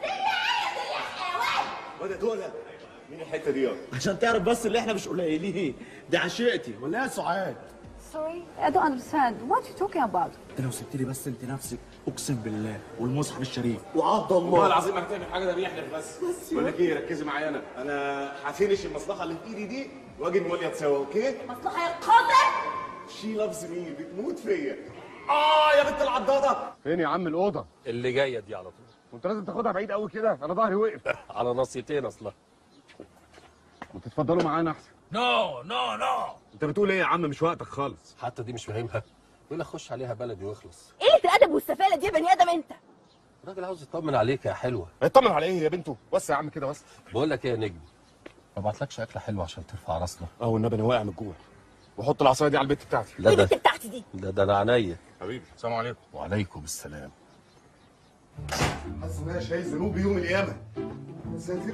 وده دول مين الحته دي يا عشان تعرف بس اللي احنا مش قليلين دي عشيقتي ولا ايه يا سعاد Sorry, I don't understand. What are you talking about? انت لو سبت لي بس انت نفسك اقسم بالله والمصحف الشريف وعبد الله والله العظيم ما هتعمل حاجه ده بيحلف بس بس بقول لك ايه ركزي معايا انا انا هفينش المصلحه اللي في ايدي دي واجي نولي سوا اوكي مصلحة يا قاتل شي لافز مي بتموت فيا اه يا بنت العضاضه فين يا عم الاوضه اللي جاية دي على طول وانت لازم تاخدها بعيد قوي كده انا ظهري وقف على ناصيتين اصلا ما تتفضلوا معانا احسن نو نو نو انت بتقول ايه يا عم مش وقتك خالص حتى دي مش فاهمها يقول لك خش عليها بلدي واخلص ايه الادب والسفالة دي يا بني ادم انت؟ الراجل عاوز يطمن عليك يا حلوة اطمن على ايه يا بنته بس يا عم كده بس بقول لك ايه يا نجم ما بعتلكش اكله حلوه عشان ترفع راسنا اه والنبي انا واقع من الجوع وحط العصايه دي على البت بتاعتي لا ده بتاعتي دي ده ده انا عينيا حبيبي السلام عليكم وعليكم السلام حاسس ان انا شايل ذنوب يوم القيامه يا ساتر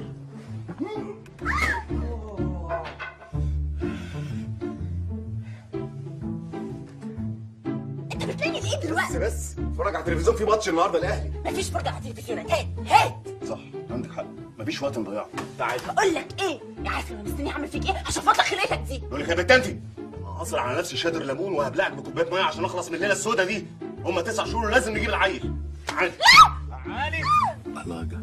انت بتلاقي ايه بس دلوقتي؟ بس اتفرج على التلفزيون في ماتش النهارده الاهلي مفيش فرجة على التلفزيون هات هات صح عندك حق مفيش وقت نضيعه تعالى بقول لك ايه؟ يا عارف انا مستني اعمل فيك ايه؟ هشفط لك خلقتك دي بقول لك يا بنت انت اصل على نفسي شادر ليمون وهبلعك بكوبايه ميه عشان اخلص من الليله السوداء دي هم تسع شهور ولازم نجيب العيل تعالى تعالي بلاجة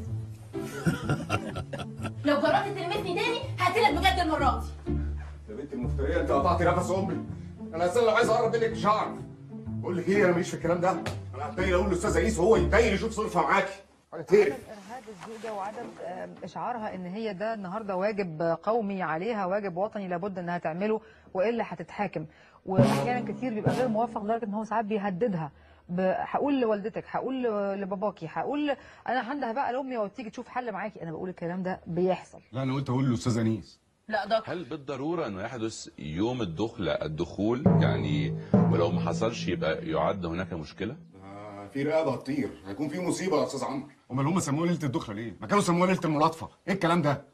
لو جربت تلمسني تاني هقتلك بجد المرة دي يا بنت المفتريه انت قطعتي نفس امي انا اصلا لو عايز اقرب منك مش هعرف بقول لك ايه انا ماليش في الكلام ده انا هتبين اقول للاستاذ عيسى هو يتبين يشوف صرفها معاكي حاجه تقرف ارهاب الزوجه وعدم آه، اشعارها ان هي ده النهارده واجب قومي عليها واجب وطني لابد انها تعمله والا هتتحاكم واحيانا كتير بيبقى غير موفق لدرجه ان هو ساعات بيهددها ب- هقول لوالدتك هقول ل- لباباكي هقول انا هنده بقى لامي وتيجي تشوف حل معاكي انا بقول الكلام ده بيحصل لا انا قلت اقول للاستاذ انيس لا ده هل بالضرورة أنه يحدث يوم الدخلة الدخول يعني ولو ما حصلش يبقى يعد هناك مشكلة؟ آه، في رقابه هتطير هيكون في مصيبه يا استاذ عمرو امال هم سموها ليله الدخله ليه؟ ما كانوا سموها ليله الملاطفه ايه الكلام ده؟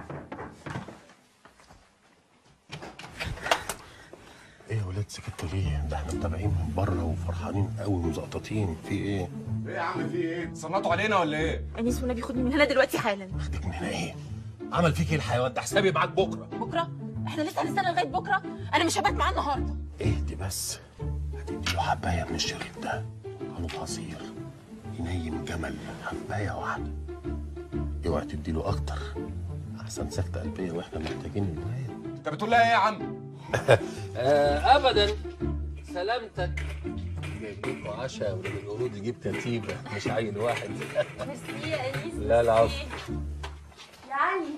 ايه يا ولاد سكتوا ليه؟ ده احنا متابعين من بره وفرحانين قوي ومزقططين في ايه؟ ايه يا عم في ايه؟ صنطوا علينا ولا ايه؟ انيس والنبي خدني من هنا دلوقتي حالا من هنا ايه؟ عمل فيك ايه الحيوان ده حسابي معاك بكره بكره احنا لسه هنستنى لغايه بكره انا مش هبات معاه النهارده اهدي بس هتدي له حبايه من الشريط ده عنب عصير ينيم جمل حبايه واحده اوعى تدي له اكتر احسن سكته قلبيه واحنا محتاجين الواد انت بتقول لها ايه يا عم؟ آه ابدا سلامتك جايب لكم عشاء ولاد القرود يجيب كتيبه مش عيل واحد ميرسي يا انيس لا العفو يا علي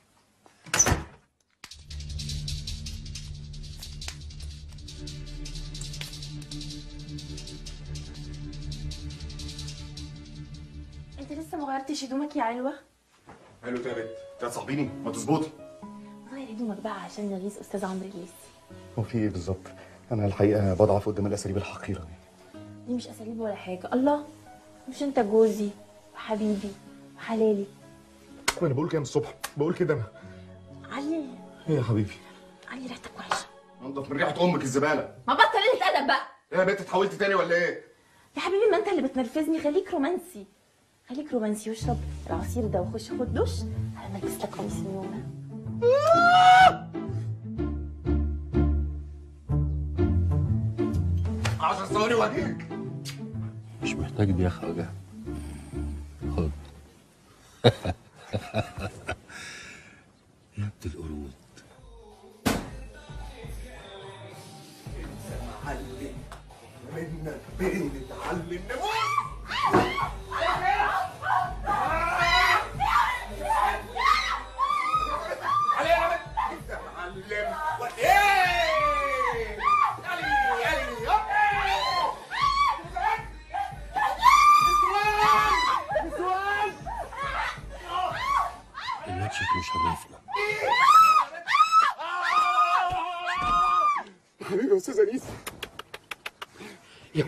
انت لسه ما غيرتش هدومك يا علوه حلو يا بنت انت هتصاحبيني ما تظبطي غير هدومك بقى عشان نغيظ استاذ عمرو الليثي هو في ايه بالظبط؟ انا الحقيقه بضعف قدام الاساليب الحقيره دي دي مش اساليب ولا حاجه الله مش انت جوزي وحبيبي وحلالي انا بقول كده من الصبح بقول كده انا علي ايه يا حبيبي؟ علي ريحتك وحشه انضف من ريحه امك الزباله ما بطل قله ادب بقى ايه يا بنت اتحولت تاني ولا ايه؟ يا حبيبي ما انت اللي بتنرفزني خليك رومانسي خليك رومانسي واشرب العصير ده وخش خد دش على ما البس لك قميص النوم عشر ثواني وهجيلك مش محتاج دي يا خواجه خد يا ابن القرود معلم منك بنتعلم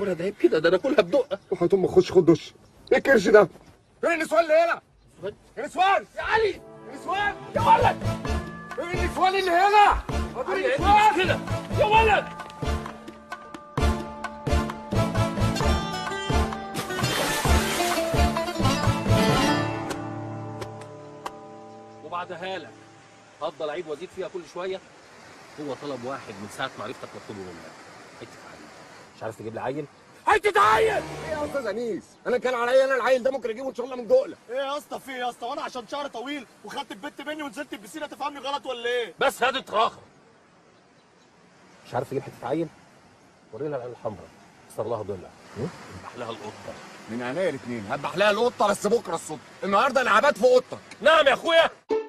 ولد عيب كده ده انا كلها بدقه وحياة امك خش خد دش ايه الكرش ده؟ فين النسوان اللي هنا؟ النسوان يا علي النسوان يا ولد فين النسوان اللي هنا؟ علي عيب مش كده يا ولد وبعدها لك افضل اعيد وازيد فيها كل شويه هو طلب واحد من ساعه ما عرفتك بطلبه منك حته عيل مش عارف تجيب لي عيل حته عيل ايه يا استاذ انيس انا كان عليا انا العيل ده ممكن اجيبه ان شاء الله من دقله ايه يا اسطى في إيه يا اسطى وانا عشان شعري طويل وخدت البت مني ونزلت البسينه تفهمني غلط ولا ايه بس هات راخر مش عارف تجيب حته عيل وري لها العين الحمراء صار لها ضلع يذبح لها القطه من عينيا الاثنين هذبح لها القطه بس بكره الصبح النهارده العبات في اوضتك نعم يا اخويا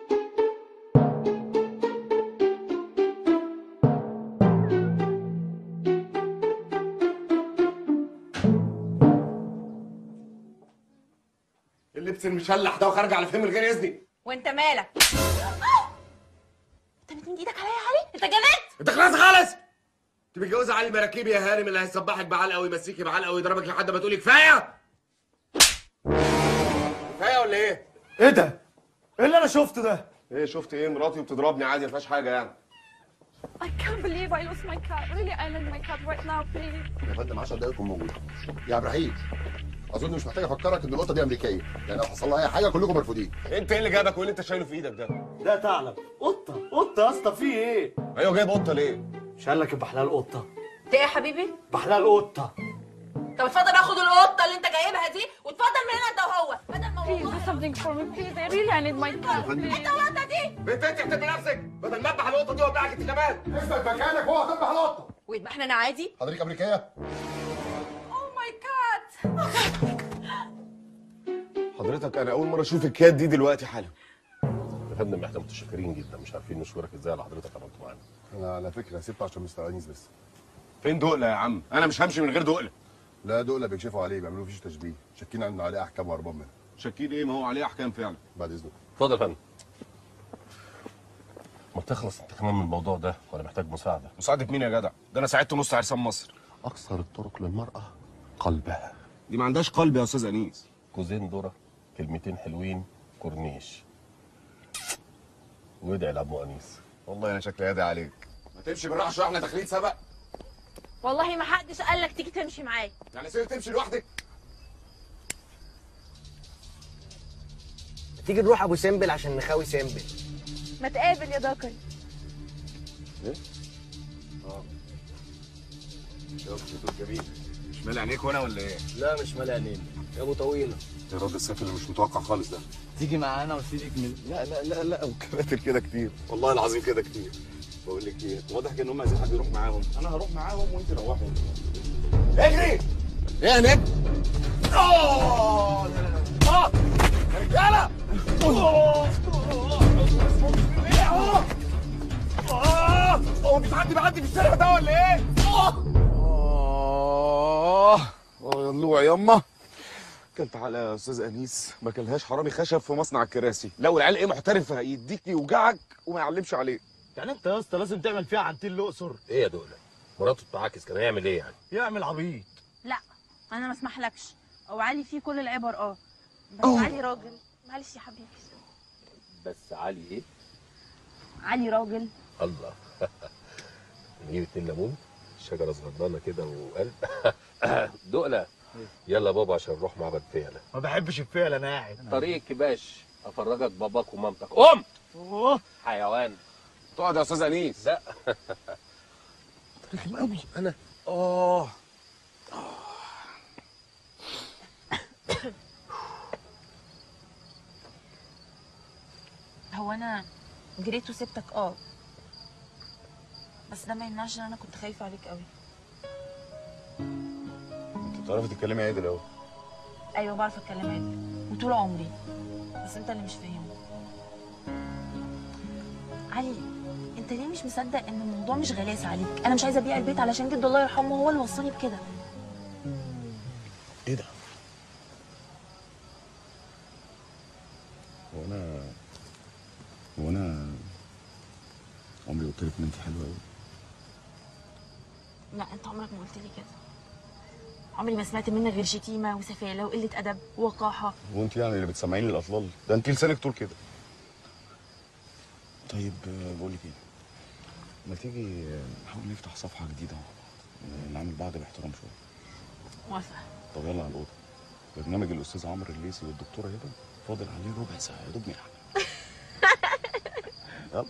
اللبس المشلح ده وخارج على فيلم من غير اذني وانت مالك انت بتمد ايدك عليا يا علي انت جننت انت خلاص خالص انت متجوزه علي مراكيب يا هانم اللي هيصبحك بعلقه ويمسيكي بعلقه ويضربك لحد ما تقولي كفايه كفايه ولا ايه؟ ايه ده؟ ايه اللي انا شفته ده؟ ايه شفت ايه مراتي وبتضربني عادي ما فيهاش حاجه يعني I can't believe I lost my cat. Really, I need my cat right now, please. يا فندم 10 دقايق تكون موجود يا ابراهيم اظن مش محتاج افكرك ان القطه دي امريكيه يعني لو حصل لها اي حاجه كلكم مرفوضين انت ايه اللي جابك وايه اللي انت شايله في ايدك ده؟ ده ثعلب قطه قطه يا اسطى في ايه؟ ايوه جايب قطه ليه؟ مش قال لك ابح لها القطه انت ايه يا حبيبي ابح لها القطه طب اتفضل اخد القطه اللي انت جايبها دي واتفضل من هنا انت وهو بدل ما Please do something for me, please. I really I need my cat, please. انت القطه دي بنت انت احترمي نفسك بدل ما اذبح القطه دي وابلعك انت كمان اثبت مكانك هو هتذبح القطه ويذبحنا انا عادي حضرتك امريكيه اوه ماي كات حضرتك انا اول مره اشوف الكات دي دلوقتي حالا يا فندم احنا متشكرين جدا مش عارفين نشكرك ازاي على حضرتك عملت معانا انا على فكره سبته عشان مستر انيس بس فين دقله يا عم انا مش همشي من غير دقله لا دول بيكشفوا عليه بيعملوا فيش تشبيه شاكين ان عليه احكام وهربان منها شاكين ايه ما هو عليه احكام فعلا بعد اذنك اتفضل يا فندم ما تخلص انت كمان من الموضوع ده ولا محتاج مساعده مساعده مين يا جدع ده انا ساعدت نص عرسان مصر اكثر الطرق للمراه قلبها دي ما عندهاش قلب يا استاذ انيس كوزين ذره كلمتين حلوين كورنيش وادعي لعمو انيس والله انا شكلي هادي عليك ما تمشي بالراحه شويه احنا داخلين سبق والله ما حدش قال لك تيجي تمشي معايا يعني سيبك تمشي لوحدك تيجي نروح ابو سمبل عشان نخاوي سمبل ما تقابل يا ذكر ايه؟ اه شوف صوت جميل مش مالي عينيك وانا ولا ايه؟ لا مش مالي عينين يا ابو طويله يا رد السيف اللي مش متوقع خالص ده تيجي معانا واسيبك من لا لا لا لا وكباتل كده كتير والله العظيم كده كتير بقول لك ايه واضح كده ان هم عايزين حد يروح معاهم انا هروح معاهم وانت روحوا اجري ايه يا نجم اه لا لا لا اه يا رجاله آه. آه. آه. هو مفيش حد بيعدي في الشارع ده ولا ايه؟ اه اه اه يلا يما كلت على يا استاذ انيس ما كلهاش حرامي خشب في مصنع الكراسي لو العيال ايه محترفه يديك يوجعك وما يعلمش عليك يعني انت يا اسطى لازم تعمل فيها عنتين الاقصر ايه يا دولة مراته بتعاكس كان هيعمل ايه يعني يعمل عبيط لا انا ما اسمحلكش او علي فيه كل العبر اه بس أوه. علي راجل معلش يا حبيبي بس علي ايه علي راجل الله نجيب اتنين ليمون شجره صغننه كده وقلب دقله يلا بابا عشان نروح معبد فيلة ما بحبش الفعل انا قاعد طريق كباش افرجك باباك ومامتك قم اوه حيوان تقعد يا استاذ انيس لا رخم قوي انا اه هو انا جريت وسبتك اه بس ده ما يمنعش ان انا كنت خايفه عليك قوي انت بتعرفي تتكلمي عادل اهو ايوه بعرف اتكلم عادي وطول عمري بس انت اللي مش فاهم علي انت ليه مش مصدق ان الموضوع مش غلاسه عليك انا مش عايزه ابيع البيت علشان جد الله يرحمه هو اللي وصاني بكده ايه ده؟ هو انا هو انا عمري قلت لك ان انت حلوه قوي لا انت عمرك ما قلت لي كده عمري ما سمعت منك غير شتيمه وسفاله وقله ادب ووقاحه وانت يعني اللي بتسمعيني الاطلال ده انت لسانك طول كده طيب آه، بقول لك ايه ما تيجي آه، نحاول نفتح صفحه جديده آه، نعمل بعض باحترام شويه موافقه طب يلا على الاوضه برنامج الاستاذ عمرو الليثي والدكتوره هبه فاضل عليه ربع ساعه يا دوب نلحق يلا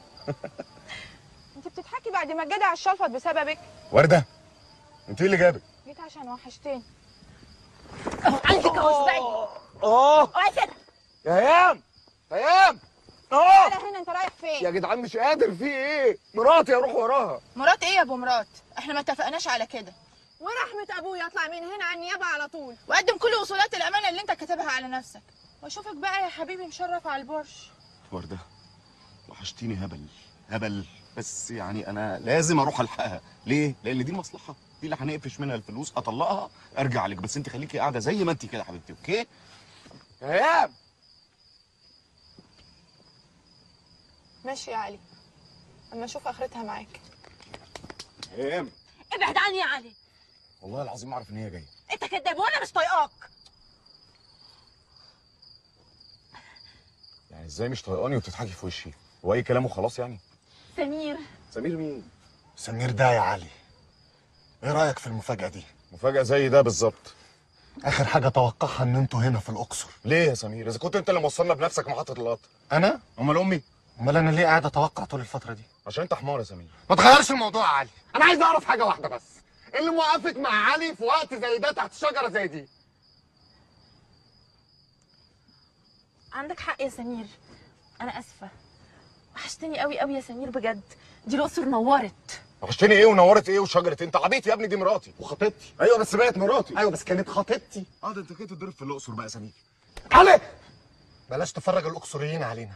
انت بتضحكي بعد ما الجدع الشلفط بسببك ورده انت ايه اللي جابك جيت عشان وحشتني عندك اهو اسبوعين اه اوعي كده يا هيام هيام اه تعالى هنا انت رايح فين يا جدعان مش قادر في ايه مراتي اروح وراها مرات ايه يا ابو مرات احنا ما اتفقناش على كده ورحمة ابويا اطلع من هنا على النيابة على طول وقدم كل وصولات الامانة اللي انت كاتبها على نفسك واشوفك بقى يا حبيبي مشرف على البرج ورده وحشتيني هبل هبل بس يعني انا لازم اروح الحقها ليه لان دي مصلحه دي اللي هنقفش منها الفلوس اطلقها ارجع لك بس انت خليكي قاعده زي ما انت كده يا حبيبتي اوكي هيام ماشي يا علي اما اشوف اخرتها معاك هيام ابعد عني يا علي والله العظيم ما اعرف ان هي جايه انت كداب وانا مش طايقاك يعني ازاي مش طايقاني وبتضحكي في وشي هو اي كلام وخلاص يعني سمير سمير مين سمير ده يا علي ايه رايك في المفاجاه دي مفاجاه زي ده بالظبط اخر حاجه اتوقعها ان انتوا هنا في الاقصر ليه يا سمير اذا كنت انت اللي موصلنا بنفسك محطه القطر انا امال امي امال انا ليه قاعد اتوقع طول الفتره دي عشان انت حمار يا سمير ما تغيرش الموضوع يا علي انا عايز اعرف حاجه واحده بس ايه اللي موقفك مع علي في وقت زي ده تحت شجره زي دي عندك حق يا سمير انا اسفه وحشتني قوي قوي يا سمير بجد دي الاقصر نورت وحشتني ايه ونورت ايه وشجره إيه؟ انت عبيط يا ابني دي مراتي وخطيبتي ايوه بس بقت مراتي ايوه بس كانت خطيبتي اه ده انت كده تضرب في الاقصر بقى يا سمير علي بلاش تفرج الاقصريين علينا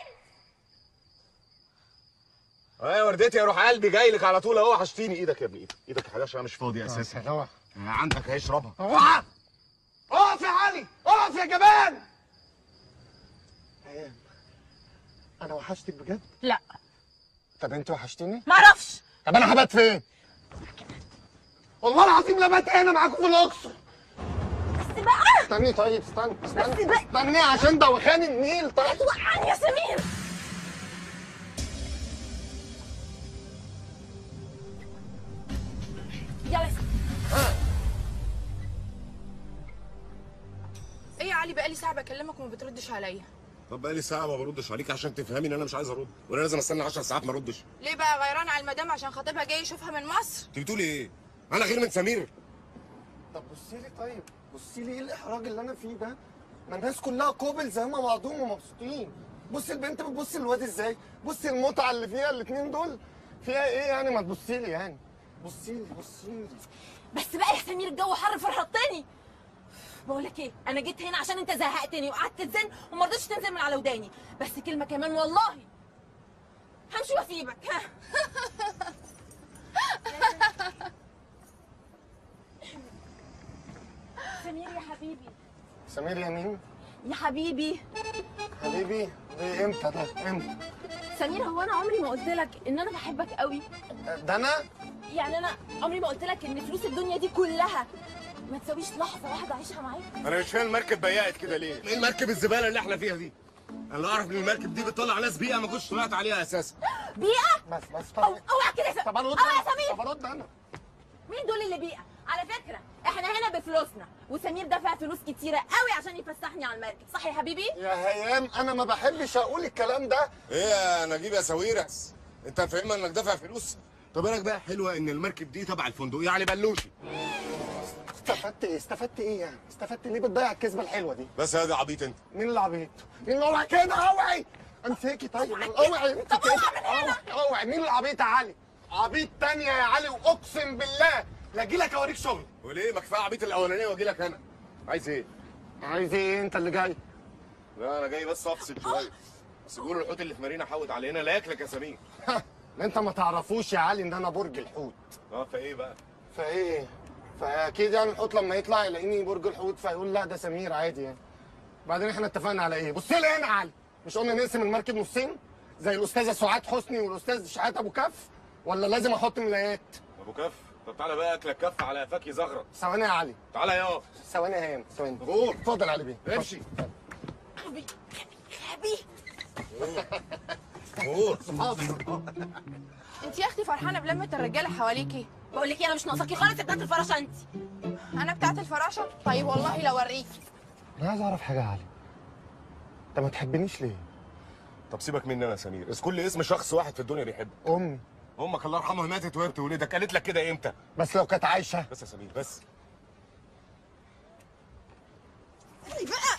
اه يا وردتي يا روح قلبي جاي لك على طول اهو وحشتيني ايدك يا ابني ايدك ايدك يا حاجه عشان انا مش فاضي اساسا سلوى عندك اهي اشربها اوعى اقف يا علي اقف يا جبان هيام انا وحشتك بجد لا طب انت وحشتني معرفش طب انا هبات فين والله العظيم لا بات هنا معاكم في الاقصر بس بقى استني طيب استني استني بس بقى. استني عشان دوخان النيل طيب توقعني يا سمير يلا يا سمير. ايه يا علي بقالي ساعة بكلمك وما بتردش عليا طب بقى لي ساعه ما بردش عليك عشان تفهمي ان انا مش عايز ارد وانا لازم استنى 10 ساعات ما اردش ليه بقى غيران على المدام عشان خطيبها جاي يشوفها من مصر انت بتقولي ايه انا غير من سمير طب بصي لي طيب بصي لي ايه الاحراج اللي انا فيه ده ما الناس كلها كوبل زي ما بعضهم ومبسوطين بصي البنت بتبص للواد ازاي بصي المتعه اللي فيها الاتنين دول فيها ايه يعني ما تبصي لي يعني بصي لي بصي لي بس بقى يا سمير الجو حر فرهطتني بقول لك ايه انا جيت هنا عشان انت زهقتني وقعدت تزن وما رضيتش تنزل من على وداني بس كلمه كمان والله همشي واسيبك ها سمير يا حبيبي سمير يا مين يا حبيبي حبيبي ده امتى ده امتى سمير هو انا عمري ما قلت لك ان انا بحبك قوي ده انا يعني انا عمري ما قلت لك ان فلوس الدنيا دي كلها ما تساويش لحظه واحده اعيشها معاك انا مش فاهم المركب بيقت كده ليه ايه المركب الزباله اللي احنا فيها دي انا اللي اعرف ان المركب دي بتطلع ناس بيئه ما كنتش طلعت عليها اساسا بيئه بس بس أو- اوعى كده يا سمير طب انا اوعى يا سمير طب ارد انا مين دول اللي بيئه على فكره احنا هنا بفلوسنا وسمير دفع فلوس كتيره قوي عشان يفسحني على المركب صح يا حبيبي يا هيام انا ما بحبش اقول الكلام ده ايه يا نجيب يا ساويرس انت فاهمها انك دافع فلوس طب بالك بقى حلوه ان المركب دي تبع الفندق يعني بلوشي استفدت ايه استفدت ايه يعني استفدت ليه بتضيع الكذبه الحلوه دي بس يا دي عبيط انت مين اللي عبيط مين اللي اوعي كده اوعي امسكي طيب اوعي انت كده اوعي اوعي مين اللي عبيط يا علي عبيط تانية يا علي واقسم بالله لا اجي لك اوريك شغل وليه ما كفايه عبيط الاولانيه واجي لك انا عايز ايه عايز ايه انت اللي جاي لا انا جاي بس افصل شويه بس بيقولوا الحوت اللي في مارينا حوت علينا لا ياكلك يا سمير انت ما تعرفوش يا علي ان انا برج الحوت اه فايه بقى فايه فاكيد يعني الحوت لما يطلع يلاقيني برج الحوت فيقول لا ده سمير عادي يعني بعدين احنا اتفقنا على ايه بص لي هنا يا علي مش قلنا نقسم المركب نصين زي الاستاذه سعاد حسني والاستاذ شحات ابو كف ولا لازم احط ملايات ابو كف طب تعالى بقى اكلك كف على قفاك يزغرط ثواني يا علي تعالى يا ثواني يا هام ثواني غور اتفضل يا علي بيه امشي غبي غبي غور انت يا اختي فرحانه بلمه الرجاله حواليكي بقول لك ايه انا مش ناقصاكي خالص يا بتاعت الفراشه انت انا بتاعت الفراشه طيب والله لو اوريكي انا عايز اعرف حاجه يا علي انت ما تحبنيش ليه طب سيبك مني انا يا سمير اذ كل اسم شخص واحد في الدنيا بيحبك امي امك الله يرحمها ماتت وهي بتولدك قالت لك كده امتى بس لو كانت عايشه بس يا سمير بس ايه بقى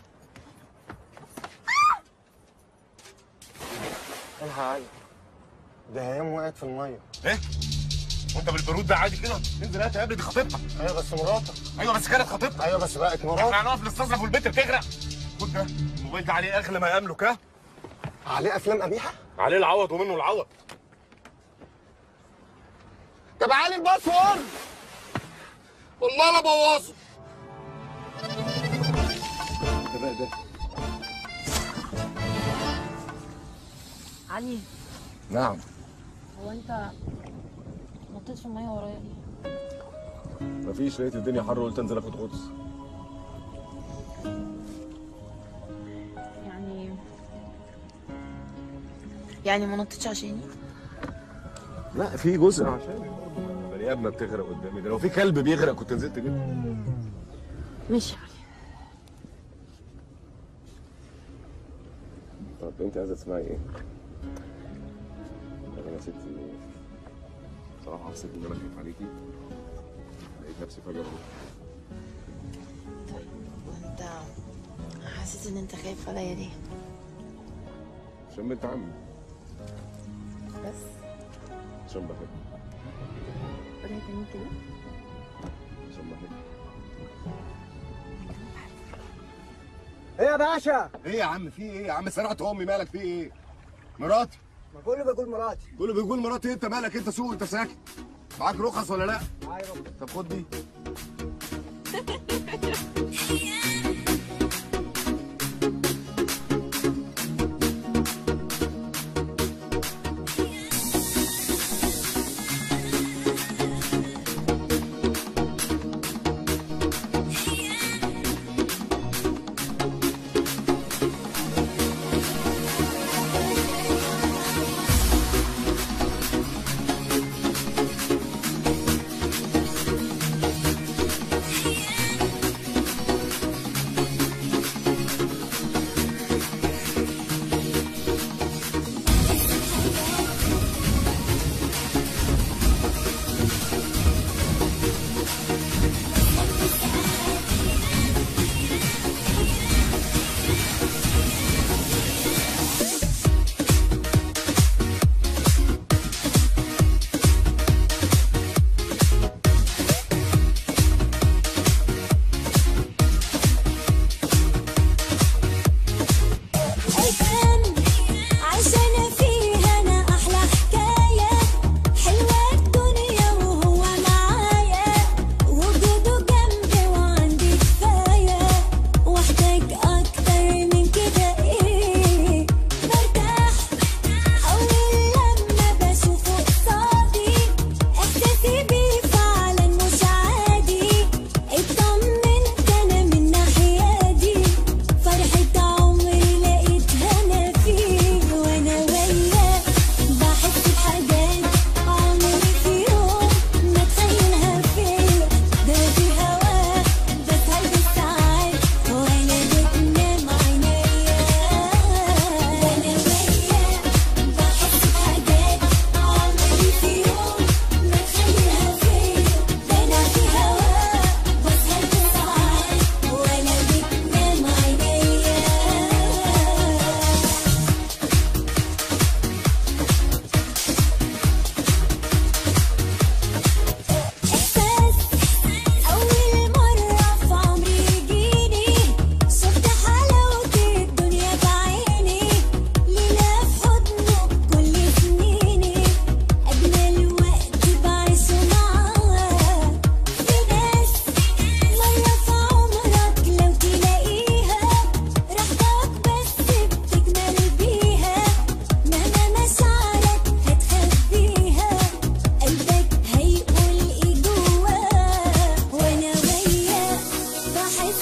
الحق يا علي ده هيام وقعت في الميه ايه وانت بالبرود ده عادي كده انزل هات يا ابني دي خطيبتك ايوه بس مراتك ايوه بس كانت خطيبتك ايوه بس بقت احنا مراتك هنقف نستظرف والبنت بتغرق خد ده الموبايل ده عليه اغلى ما يملك ها عليه افلام قبيحه عليه العوض ومنه العوض طب علي الباسورد والله لا بوظه ده بقى ده علي نعم هو انت نطيت في الميه ورايا ليه؟ مفيش لقيت الدنيا حر قلت انزل اخد غطس يعني يعني ما نطيتش عشاني لا في جزء عشان بني ادمه بتغرق قدامي ده لو في كلب بيغرق كنت نزلت جدا ماشي يا علي طب انت عايزه تسمعي ايه؟ انا ستي صراحه حسيت ان انا خايف عليكي لقيت نفسي فجاه بروح وانت حسيت ان انت خايف عليا ليه؟ عشان بنت عمي بس عشان بحبك قولها تاني كده عشان بحبك ايه يا باشا ايه يا عم في ايه يا عم سرعت امي مالك في ايه مراتي ما كله بيقول مراتي كله بيقول مراتي انت مالك انت سوق انت ساكت معاك رخص ولا لا ايوه طب خد دي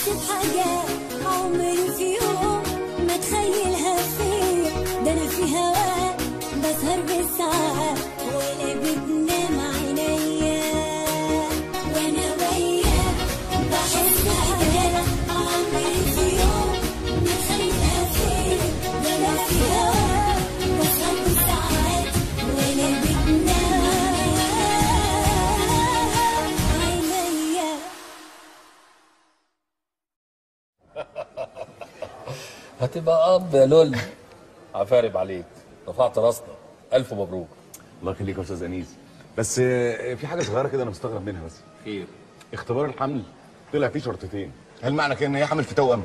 بحس بحاجات عمري في يوم ما تخيلها فيا ده انا في هواك بسهر بالساعات ولا بتنام عينيا وانا وياك بحس بحاجات عمري في يوم ما تخيلها فيا ده انا في هواك بسهر بالساعات ولا بتنام عينيا هتبقى اب يا لول عفارب عليك رفعت راسنا الف مبروك الله يخليك يا استاذ انيس بس آه، في حاجه صغيره كده انا مستغرب منها بس خير اختبار الحمل طلع فيه شرطتين هل معنى كده ان هي حمل في توأم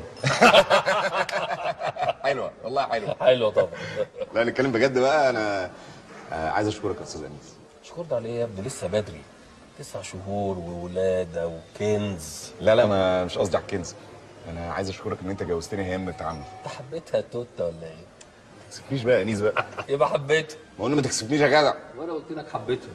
حلوه والله حلوه حلوه طبعا لا نتكلم بجد بقى انا آه، عايز اشكرك يا استاذ انيس شكرت عليه يا ابني لسه بدري تسع شهور وولاده وكنز لا لا ما مش قصدي على الكنز انا عايز اشكرك ان انت جوزتني هي من التعامل انت حبيتها توته ولا ايه؟ ما تكسفنيش بقى يا انيس بقى يبقى حبيتها ما قلنا ما تكسفنيش يا جدع وانا قلت لك حبيتها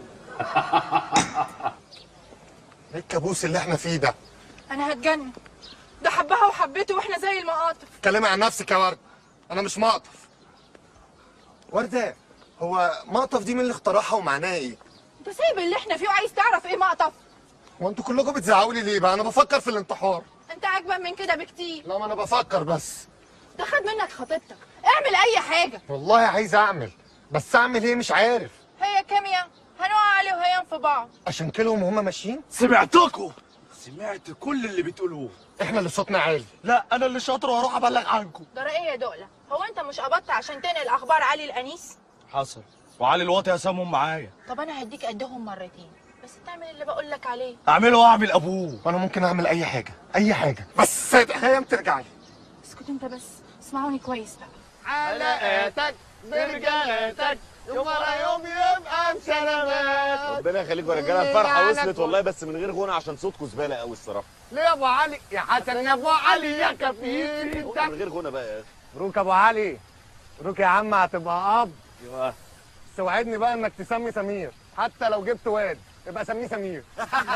ايه الكابوس اللي احنا فيه ده انا هتجنن ده حبها وحبيته واحنا زي المقاطف اتكلمي عن نفسك يا ورد انا مش مقطف ورده هو مقطف دي مين اللي اخترعها ومعناها ايه انت سايب اللي احنا فيه وعايز تعرف ايه مقطف هو انتوا كلكم بتزعقوا لي ليه بقى انا بفكر في الانتحار انت اجمل من كده بكتير لا ما انا بفكر بس ده خد منك خطيبتك اعمل اي حاجه والله عايز اعمل بس اعمل ايه مش عارف هي كيمياء هنقع عليه وهي في بعض عشان كلهم وهم ماشيين سمعتكم سمعت كل اللي بتقولوه احنا اللي صوتنا عالي لا انا اللي شاطر واروح ابلغ عنكم ده ايه يا دقله هو انت مش قبضت عشان تنقل اخبار علي الانيس حصل وعلي الواطي هسامهم معايا طب انا هديك قدهم مرتين بس تعمل اللي بقول لك عليه اعمله واعمل ابوه وانا ممكن اعمل اي حاجه اي حاجه بس هيام ترجع لي اسكت انت بس اسمعوني كويس بقى علاقاتك برجالاتك يوم ورا يوم يبقى بسلامات ربنا يخليكم يا رجاله الفرحه وصلت والله بس من غير غنى عشان صوتكم زباله قوي الصراحه ليه يا ابو علي يا حسن يا ابو علي يا كفيل قولوا من غير غنى بقى يا اخي مبروك يا ابو علي مبروك يا عم هتبقى اب ايوه بس وعدني بقى انك تسمي سمير حتى لو جبت واد يبقى سميه سمير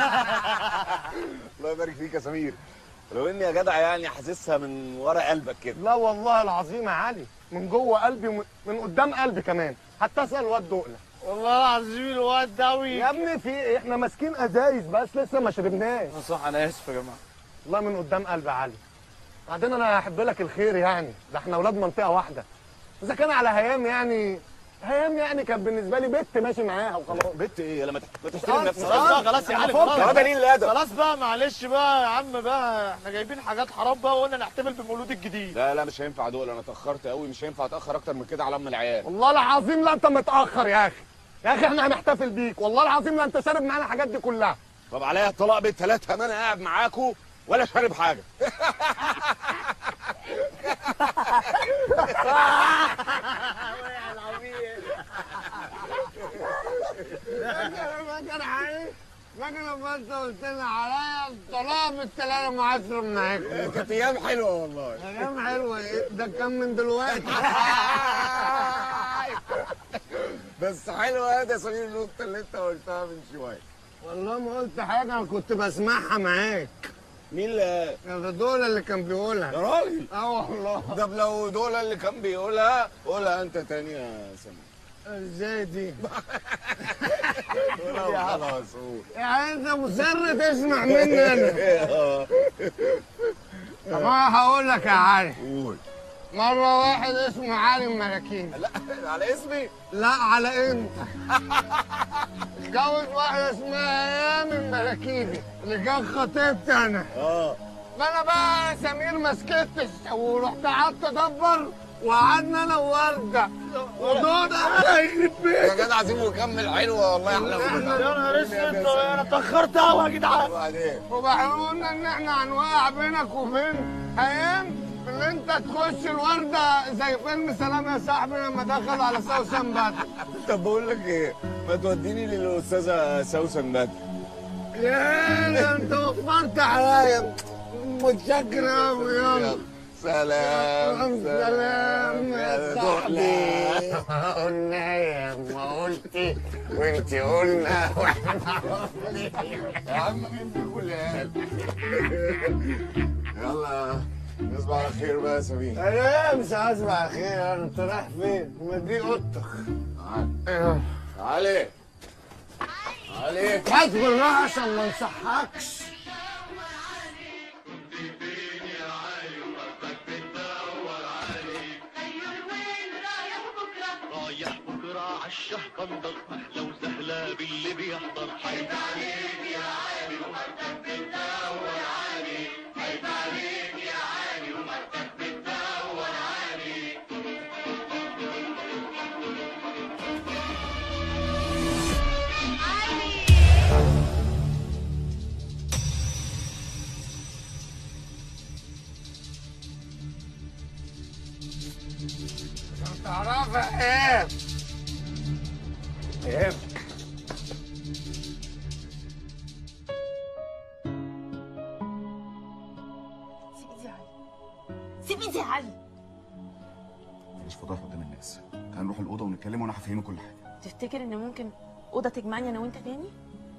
الله يبارك فيك يا سمير لو اني يا جدع يعني حاسسها من ورا قلبك كده لا والله العظيم يا علي من جوه قلبي ومن من قدام قلبي كمان حتى اسال الواد دقله والله العظيم الواد دوي يا ابني في ايه احنا ماسكين ازايز بس لسه ما شربناش صح انا اسف يا جماعه والله من قدام قلبي يا علي بعدين انا احب لك الخير يعني ده احنا اولاد منطقه واحده اذا كان على هيام يعني هيام يعني كان بالنسبه لي بنت ماشي معاها وخلاص بنت ايه لما خلاص، تحترم نفسك خلاص بقى خلاص يا علي أنا خلاص فكر. ده دليل الادب خلاص بقى معلش بقى يا عم بقى احنا جايبين حاجات حرام بقى وقلنا نحتفل بمولود الجديد لا لا مش هينفع دول انا اتاخرت قوي مش هينفع اتاخر اكتر من كده على ام العيال والله العظيم لا انت متاخر يا اخي يا اخي احنا هنحتفل بيك والله العظيم لا انت شارب معانا الحاجات دي كلها طب عليا الطلاق بالثلاثه ما انا قاعد معاكم ولا شارب حاجه فاكر لما انت قلت لنا عليا الطلاق بالثلاثه ما عشر معاكم كانت ايام حلوه والله ايام حلوه ايه ده كان من دلوقتي بس حلوه يا ده سمير النقطه اللي انت قلتها من شويه والله ما قلت حاجه انا كنت بسمعها معاك مين اللي ده دول اللي كان بيقولها يا راجل اه والله ده لو دول اللي كان بيقولها قولها انت تاني يا سمير ازاي دي قولها خلاص قول يعني انت مصر تسمع مني انا آه. طب انا هقول لك يا علي قول مره واحد اسمه علي المراكين لا على اسمي لا على انت اتجوز واحده اسمها ايام المراكيبي اللي كان خطيبتي انا اه فانا بقى يا سمير ما سكتش ورحت قعدت ادبر وقعدنا انا وورده ودول الله يخرب يا بيتك جدع عايزين نكمل حلوه والله احلى يا نهار اسود انا اتاخرت قوي يا جدعان وبعدين وبعدين قلنا ان احنا هنوقع بينك وبين هيام ان انت تخش الورده زي فيلم سلام يا صاحبي لما دخل على سوسن بدر طب بقول لك ايه ما توديني للاستاذه سوسن بدر يا ده انت وفرت عليا متشكر قوي يلا سلام سلام يا صاحبي قلنا يا ما قلتي وانت قلنا واحنا يا عم مين بيقول يا يلا ما نصبح على خير بقى يا سمير انا مش هسمع خير انا انت رايح فين؟ ما دي اوضتك تعال علي علي هات بالراحه عشان ما نصحكش رايح بكرة عالشهقندر أهلا وسهلا باللي بيحضر حيد عليك يا عالي ومرتك بتدور عالي حيد عليك يا عالي ومرتك بتدور عالي تعرفها ايه؟ ايه؟ سيب ايدي يا علي سيب ايدي يا علي مش فضايح قدام الناس تعال نروح الاوضه ونتكلم وانا هفهمك كل حاجه تفتكر ان ممكن اوضه تجمعني انا وانت تاني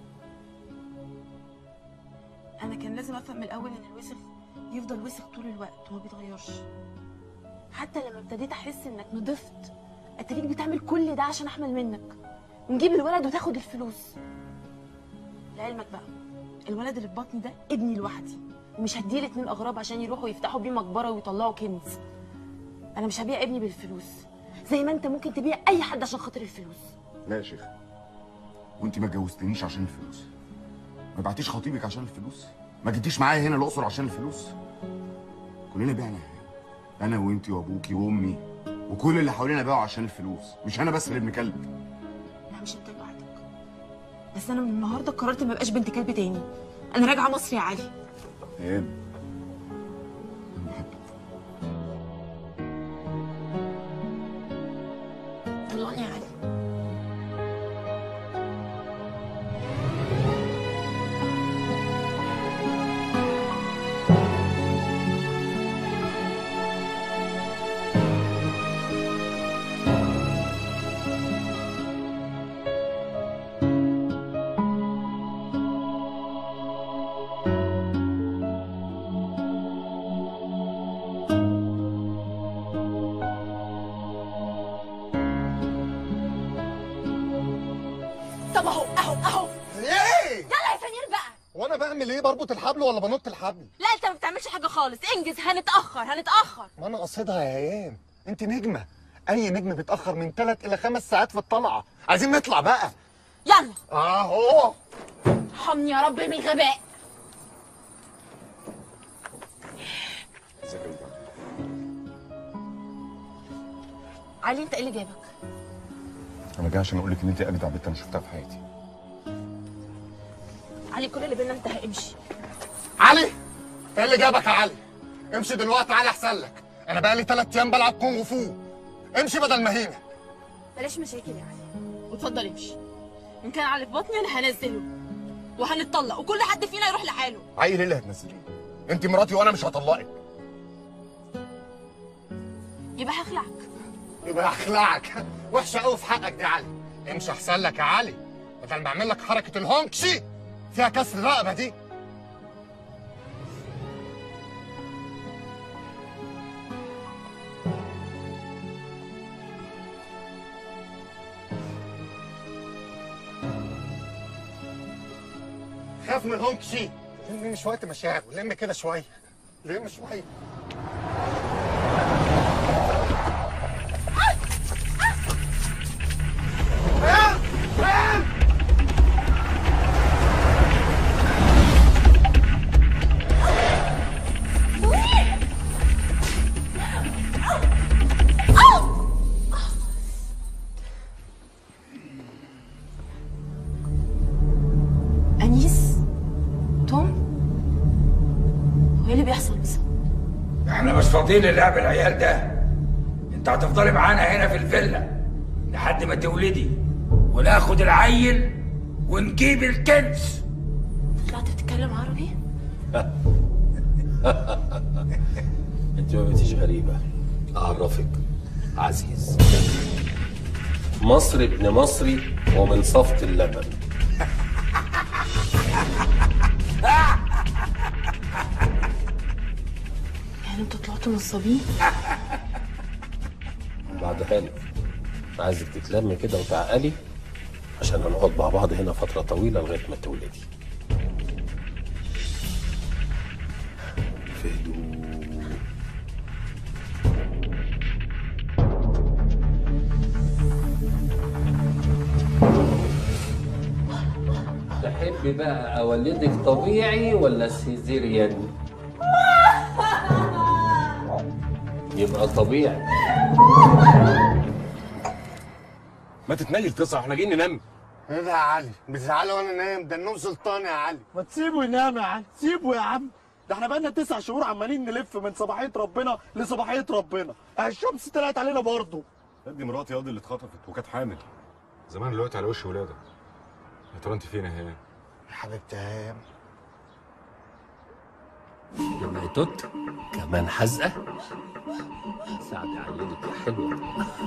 انا كان لازم افهم من الاول ان الوسخ يفضل وسخ طول الوقت وما بيتغيرش حتى لما ابتديت احس انك نضفت اتريك بتعمل كل ده عشان احمل منك ونجيب الولد وتاخد الفلوس لعلمك بقى الولد اللي في بطني ده ابني لوحدي ومش هديه لاتنين اغراب عشان يروحوا يفتحوا بيه مقبره ويطلعوا كنز انا مش هبيع ابني بالفلوس زي ما انت ممكن تبيع اي حد عشان خاطر الفلوس لا يا شيخ وانت ما اتجوزتنيش عشان الفلوس ما بعتيش خطيبك عشان الفلوس ما جيتيش معايا هنا الاقصر عشان الفلوس كلنا بعنا انا وانتي وابوكي وامي وكل اللي حوالينا باعوا عشان الفلوس مش انا بس اللي ابن كلب لا مش انت لوحدك بس انا من النهارده قررت ما ابقاش بنت كلب تاني انا راجعه مصر يا علي ايام طلقني يا علي طب اهو اهو اهو ايه يلا يا سمير بقى وانا بعمل ايه بربط الحبل ولا بنط الحبل لا انت ما بتعملش حاجه خالص انجز هنتاخر هنتاخر ما انا قصدها يا ايام انت نجمه اي نجم بيتاخر من ثلاث الى خمس ساعات في الطلعه عايزين نطلع بقى يلا اهو ارحمني يا رب من الغباء علي انت ايه اللي جابك انا جاي عشان اقول لك ان انت اجدع بنت انا شفتها في حياتي علي كل اللي بينا انتهى امشي علي ايه اللي جابك يا علي امشي دلوقتي علي احسن لك انا بقالي ثلاث ايام بلعب كونغ فو امشي بدل ما هينا بلاش مشاكل يا علي واتفضل امشي ان كان علي في بطني انا هنزله وهنتطلق وكل حد فينا يروح لحاله عيل ايه اللي هتنزليه انت مراتي وانا مش هطلقك يبقى هخلعك يبقى اخلعك وحشه قوي في حقك دي يا علي امشي احسن لك يا علي بدل ما اعمل لك حركه الهونكشي فيها كسر رقبه دي خاف من الهونكشي لم شويه مشاعر لم كده شويه لم شويه انيس توم هو ايه اللي بيحصل بس احنا مش فاضيين للعب العيال ده انت هتفضلي معانا هنا في الفيلا لحد ما تولدي وناخد العيل ونجيب الكنز طلعت بتتكلم عربي انت ما بقيتيش غريبة اعرفك عزيز مصر ابن مصري ومن صفت اللبن يعني انتوا طلعتوا نصابين بعدها لك عايزك تتلمي كده وتعقلي عشان هنقعد مع بعض هنا فترة طويلة لغاية ما تولدي في هدوء تحبي بقى أولدك طبيعي ولا سيزيريان؟ يبقى طبيعي ما تتنيل تصحى احنا جايين ننام ايه ده يا علي بتزعلي وانا نايم ده النوم سلطان يا علي ما تسيبه ينام يا علي سيبه يا عم ده احنا بقالنا تسع شهور عمالين نلف من صباحيه ربنا لصباحيه ربنا أهي الشمس طلعت علينا برضه دي مراتي قاضي اللي اتخطفت وكانت حامل زمان دلوقتي على وش ولاده يا ترى انت فين يا هيام يا حبيبتي يا هيام يبقى توت كمان حزقة ساعد عينك يا حلوة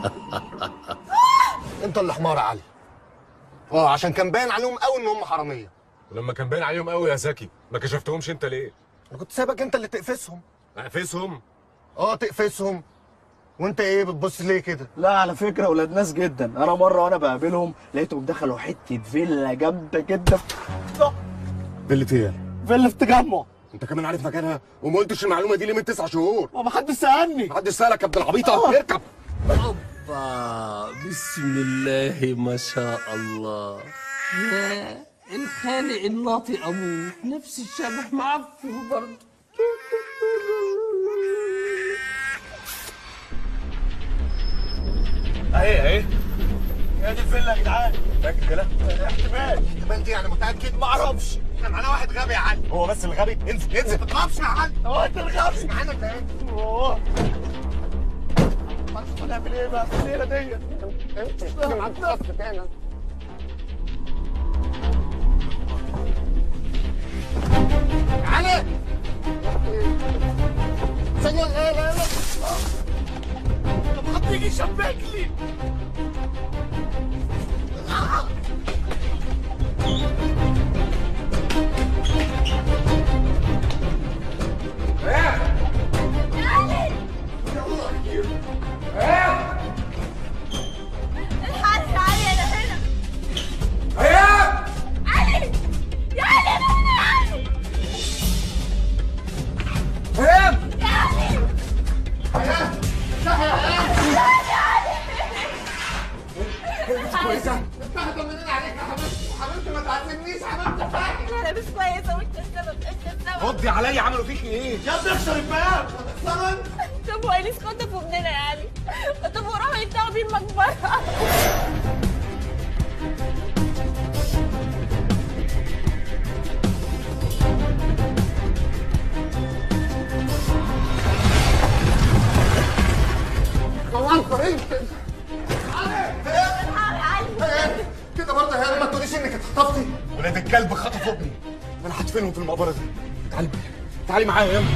انت اللي حمار يا علي اه عشان كان باين عليهم قوي ان هم حراميه ولما كان باين عليهم قوي يا زكي ما كشفتهمش انت ليه انا كنت سايبك انت اللي تقفسهم اقفزهم اه تقفسهم وانت ايه بتبص ليه كده لا على فكره ولاد ناس جدا انا مره وانا بقابلهم لقيتهم دخلوا حته فيلا جامده جدا فيلا ايه فيلا في تجمع انت كمان عارف مكانها وما قلتش المعلومه دي ليه من تسع شهور ما حدش سالني محدش سالك يا ابن العبيطه اركب اوبا بسم الله ما شاء الله يا الخالق الناطق ابوه نفس الشبح معفن برضه اهي اهي هي دي الفيلا يا جدعان فاكر كده احتمال احتمال دي انا متاكد ما اعرفش احنا معانا واحد غبي يا علي هو بس الغبي انزل انزل ما تخافش يا علي هو انت الغبي معانا تاني اوه معرفش هنعمل ايه بقى في الليله دي انا معاك خط تاني علي ثانية لا لا لا طب حد يجي يشبك لي الحقني يا علي انا هنا هيام علي يا علي انا هنا يا علي هيام يا علي كويسة انت طمنين عليك يا حبيبتي حبيبتي ما تعذبنيش حبيبتي فاهم انا مش كويسه وانت السبب انت السبب ردي عليا عملوا فيك ايه يا ابني اكسر الباب طب وإليس خطفوا ابننا يا علي طب وراحوا يفتحوا بيه المقبره طلعوا فريق كده برضه يا هاني ما تقوليش انك اتخطفتي ولاد الكلب خطفوا ابني انا هدفنهم في المقبره دي تعالي تعالي معايا يلا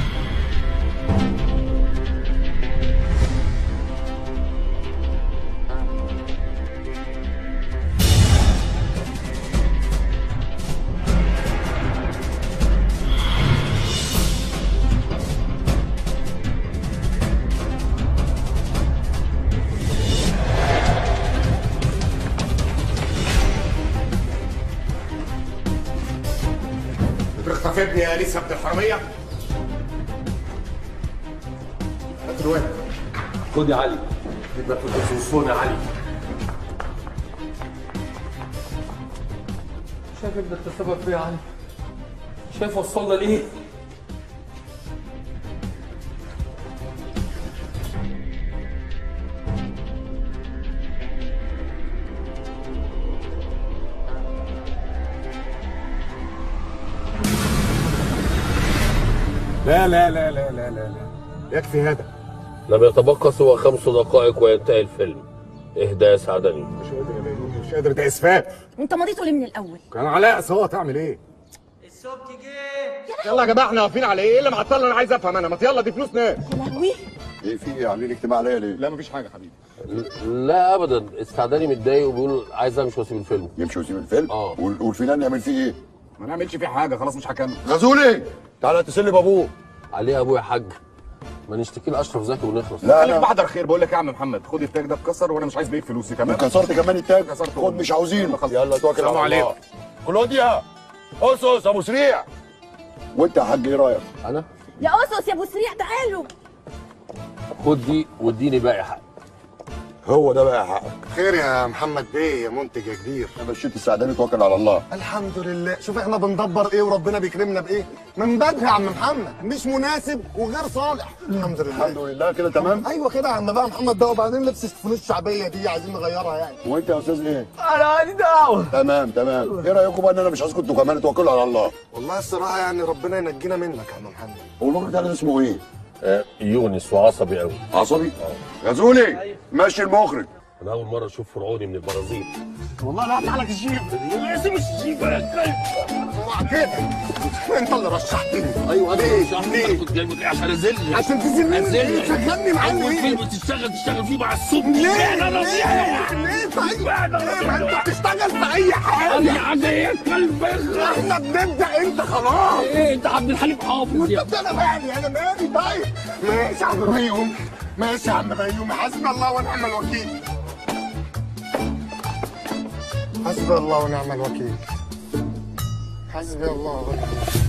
بتخطف ابني يا انيسه ابن الحراميه هات الواد خد يا علي يبقى في التليفون يا علي شايف ابنك السبب فيه يا علي شايف وصلنا ليه لا لا لا لا لا لا لا يكفي هذا لم يتبقى سوى خمس دقائق وينتهي الفيلم اهدى يا سعدني مش قادر يا بينوني مش قادر ده اسفاف انت مضيته ليه من الاول كان عليا اصوات اعمل ايه يلا يا جماعه احنا واقفين على ايه؟ ايه اللي معطلنا انا عايز افهم انا ما يلا دي فلوس ناس يا لهوي ايه في ايه عاملين اجتماع ليا ليه؟ لا مفيش حاجه حبيبي لا ابدا السعداني متضايق وبيقول عايز امشي واسيب الفيلم يمشي ويسيب الفيلم؟ اه وال- والفنان يعمل فيه ايه؟ ما نعملش فيه حاجه خلاص مش هكمل غزولي تعالى اتصل بابوه عليه ابويا حاج ما نشتكي لاشرف زكي ونخلص لا خليك لا بحضر خير بقول لك يا عم محمد خد التاج ده اتكسر وانا مش عايز بقيه فلوسي تمام كسرت كمان التاج كسرت خد مش عاوزينه يلا توكل السلام على الله عليكم كلوديا اسس ابو سريع وانت يا حاج ايه رايك؟ انا يا اسس يا ابو سريع تعالوا خد دي واديني باقي حق هو ده بقى حقك خير يا محمد بيه يا منتج يا كبير انا مشيت السعداني توكل على الله الحمد لله شوف احنا بندبر ايه وربنا بيكرمنا بايه من بدري يا عم محمد مش مناسب وغير صالح الحمد لله الحمد لله كده تمام ايوه كده يا عم بقى محمد ده وبعدين لبس الفلوس الشعبيه دي عايزين نغيرها يعني وانت يا استاذ ايه؟ انا عندي دعوه تمام تمام ايه رايكم بقى ان انا مش عايزكم انتوا كمان توكلوا على الله والله الصراحه يعني ربنا ينجينا منك يا عم محمد هو المخرج ده اسمه ايه؟ آه يونس وعصبي قوي عصبي؟ غزولي ماشي المخرج انا اول مره اشوف فرعوني من البرازيل والله لا افتح لك الجيب لازم الجيب يا كلب اوعى كده انت اللي رشحتني ايوه ليه؟ انا ليه كنت جايبك إيه عشان اذلك عشان تذلني أذلك. ليه؟ شغلني معاك اول ليه؟ فيلم تشتغل تشتغل فيه مع الصوت ليه؟ انا ليه؟ نصيحه ليه طيب؟ أنا ليه؟ ما نصيحة. انت بتشتغل في اي حاجه اي حاجه يا كلب احنا بنبدا انت خلاص ايه انت عبد الحليم حافظ يا وانت انا مالي انا مالي طيب ماشي يا عم بيوم ماشي يا عم بيوم حسبي الله ونعم الوكيل حسبي الله ونعم الوكيل حسبي الله ونعم الوكيل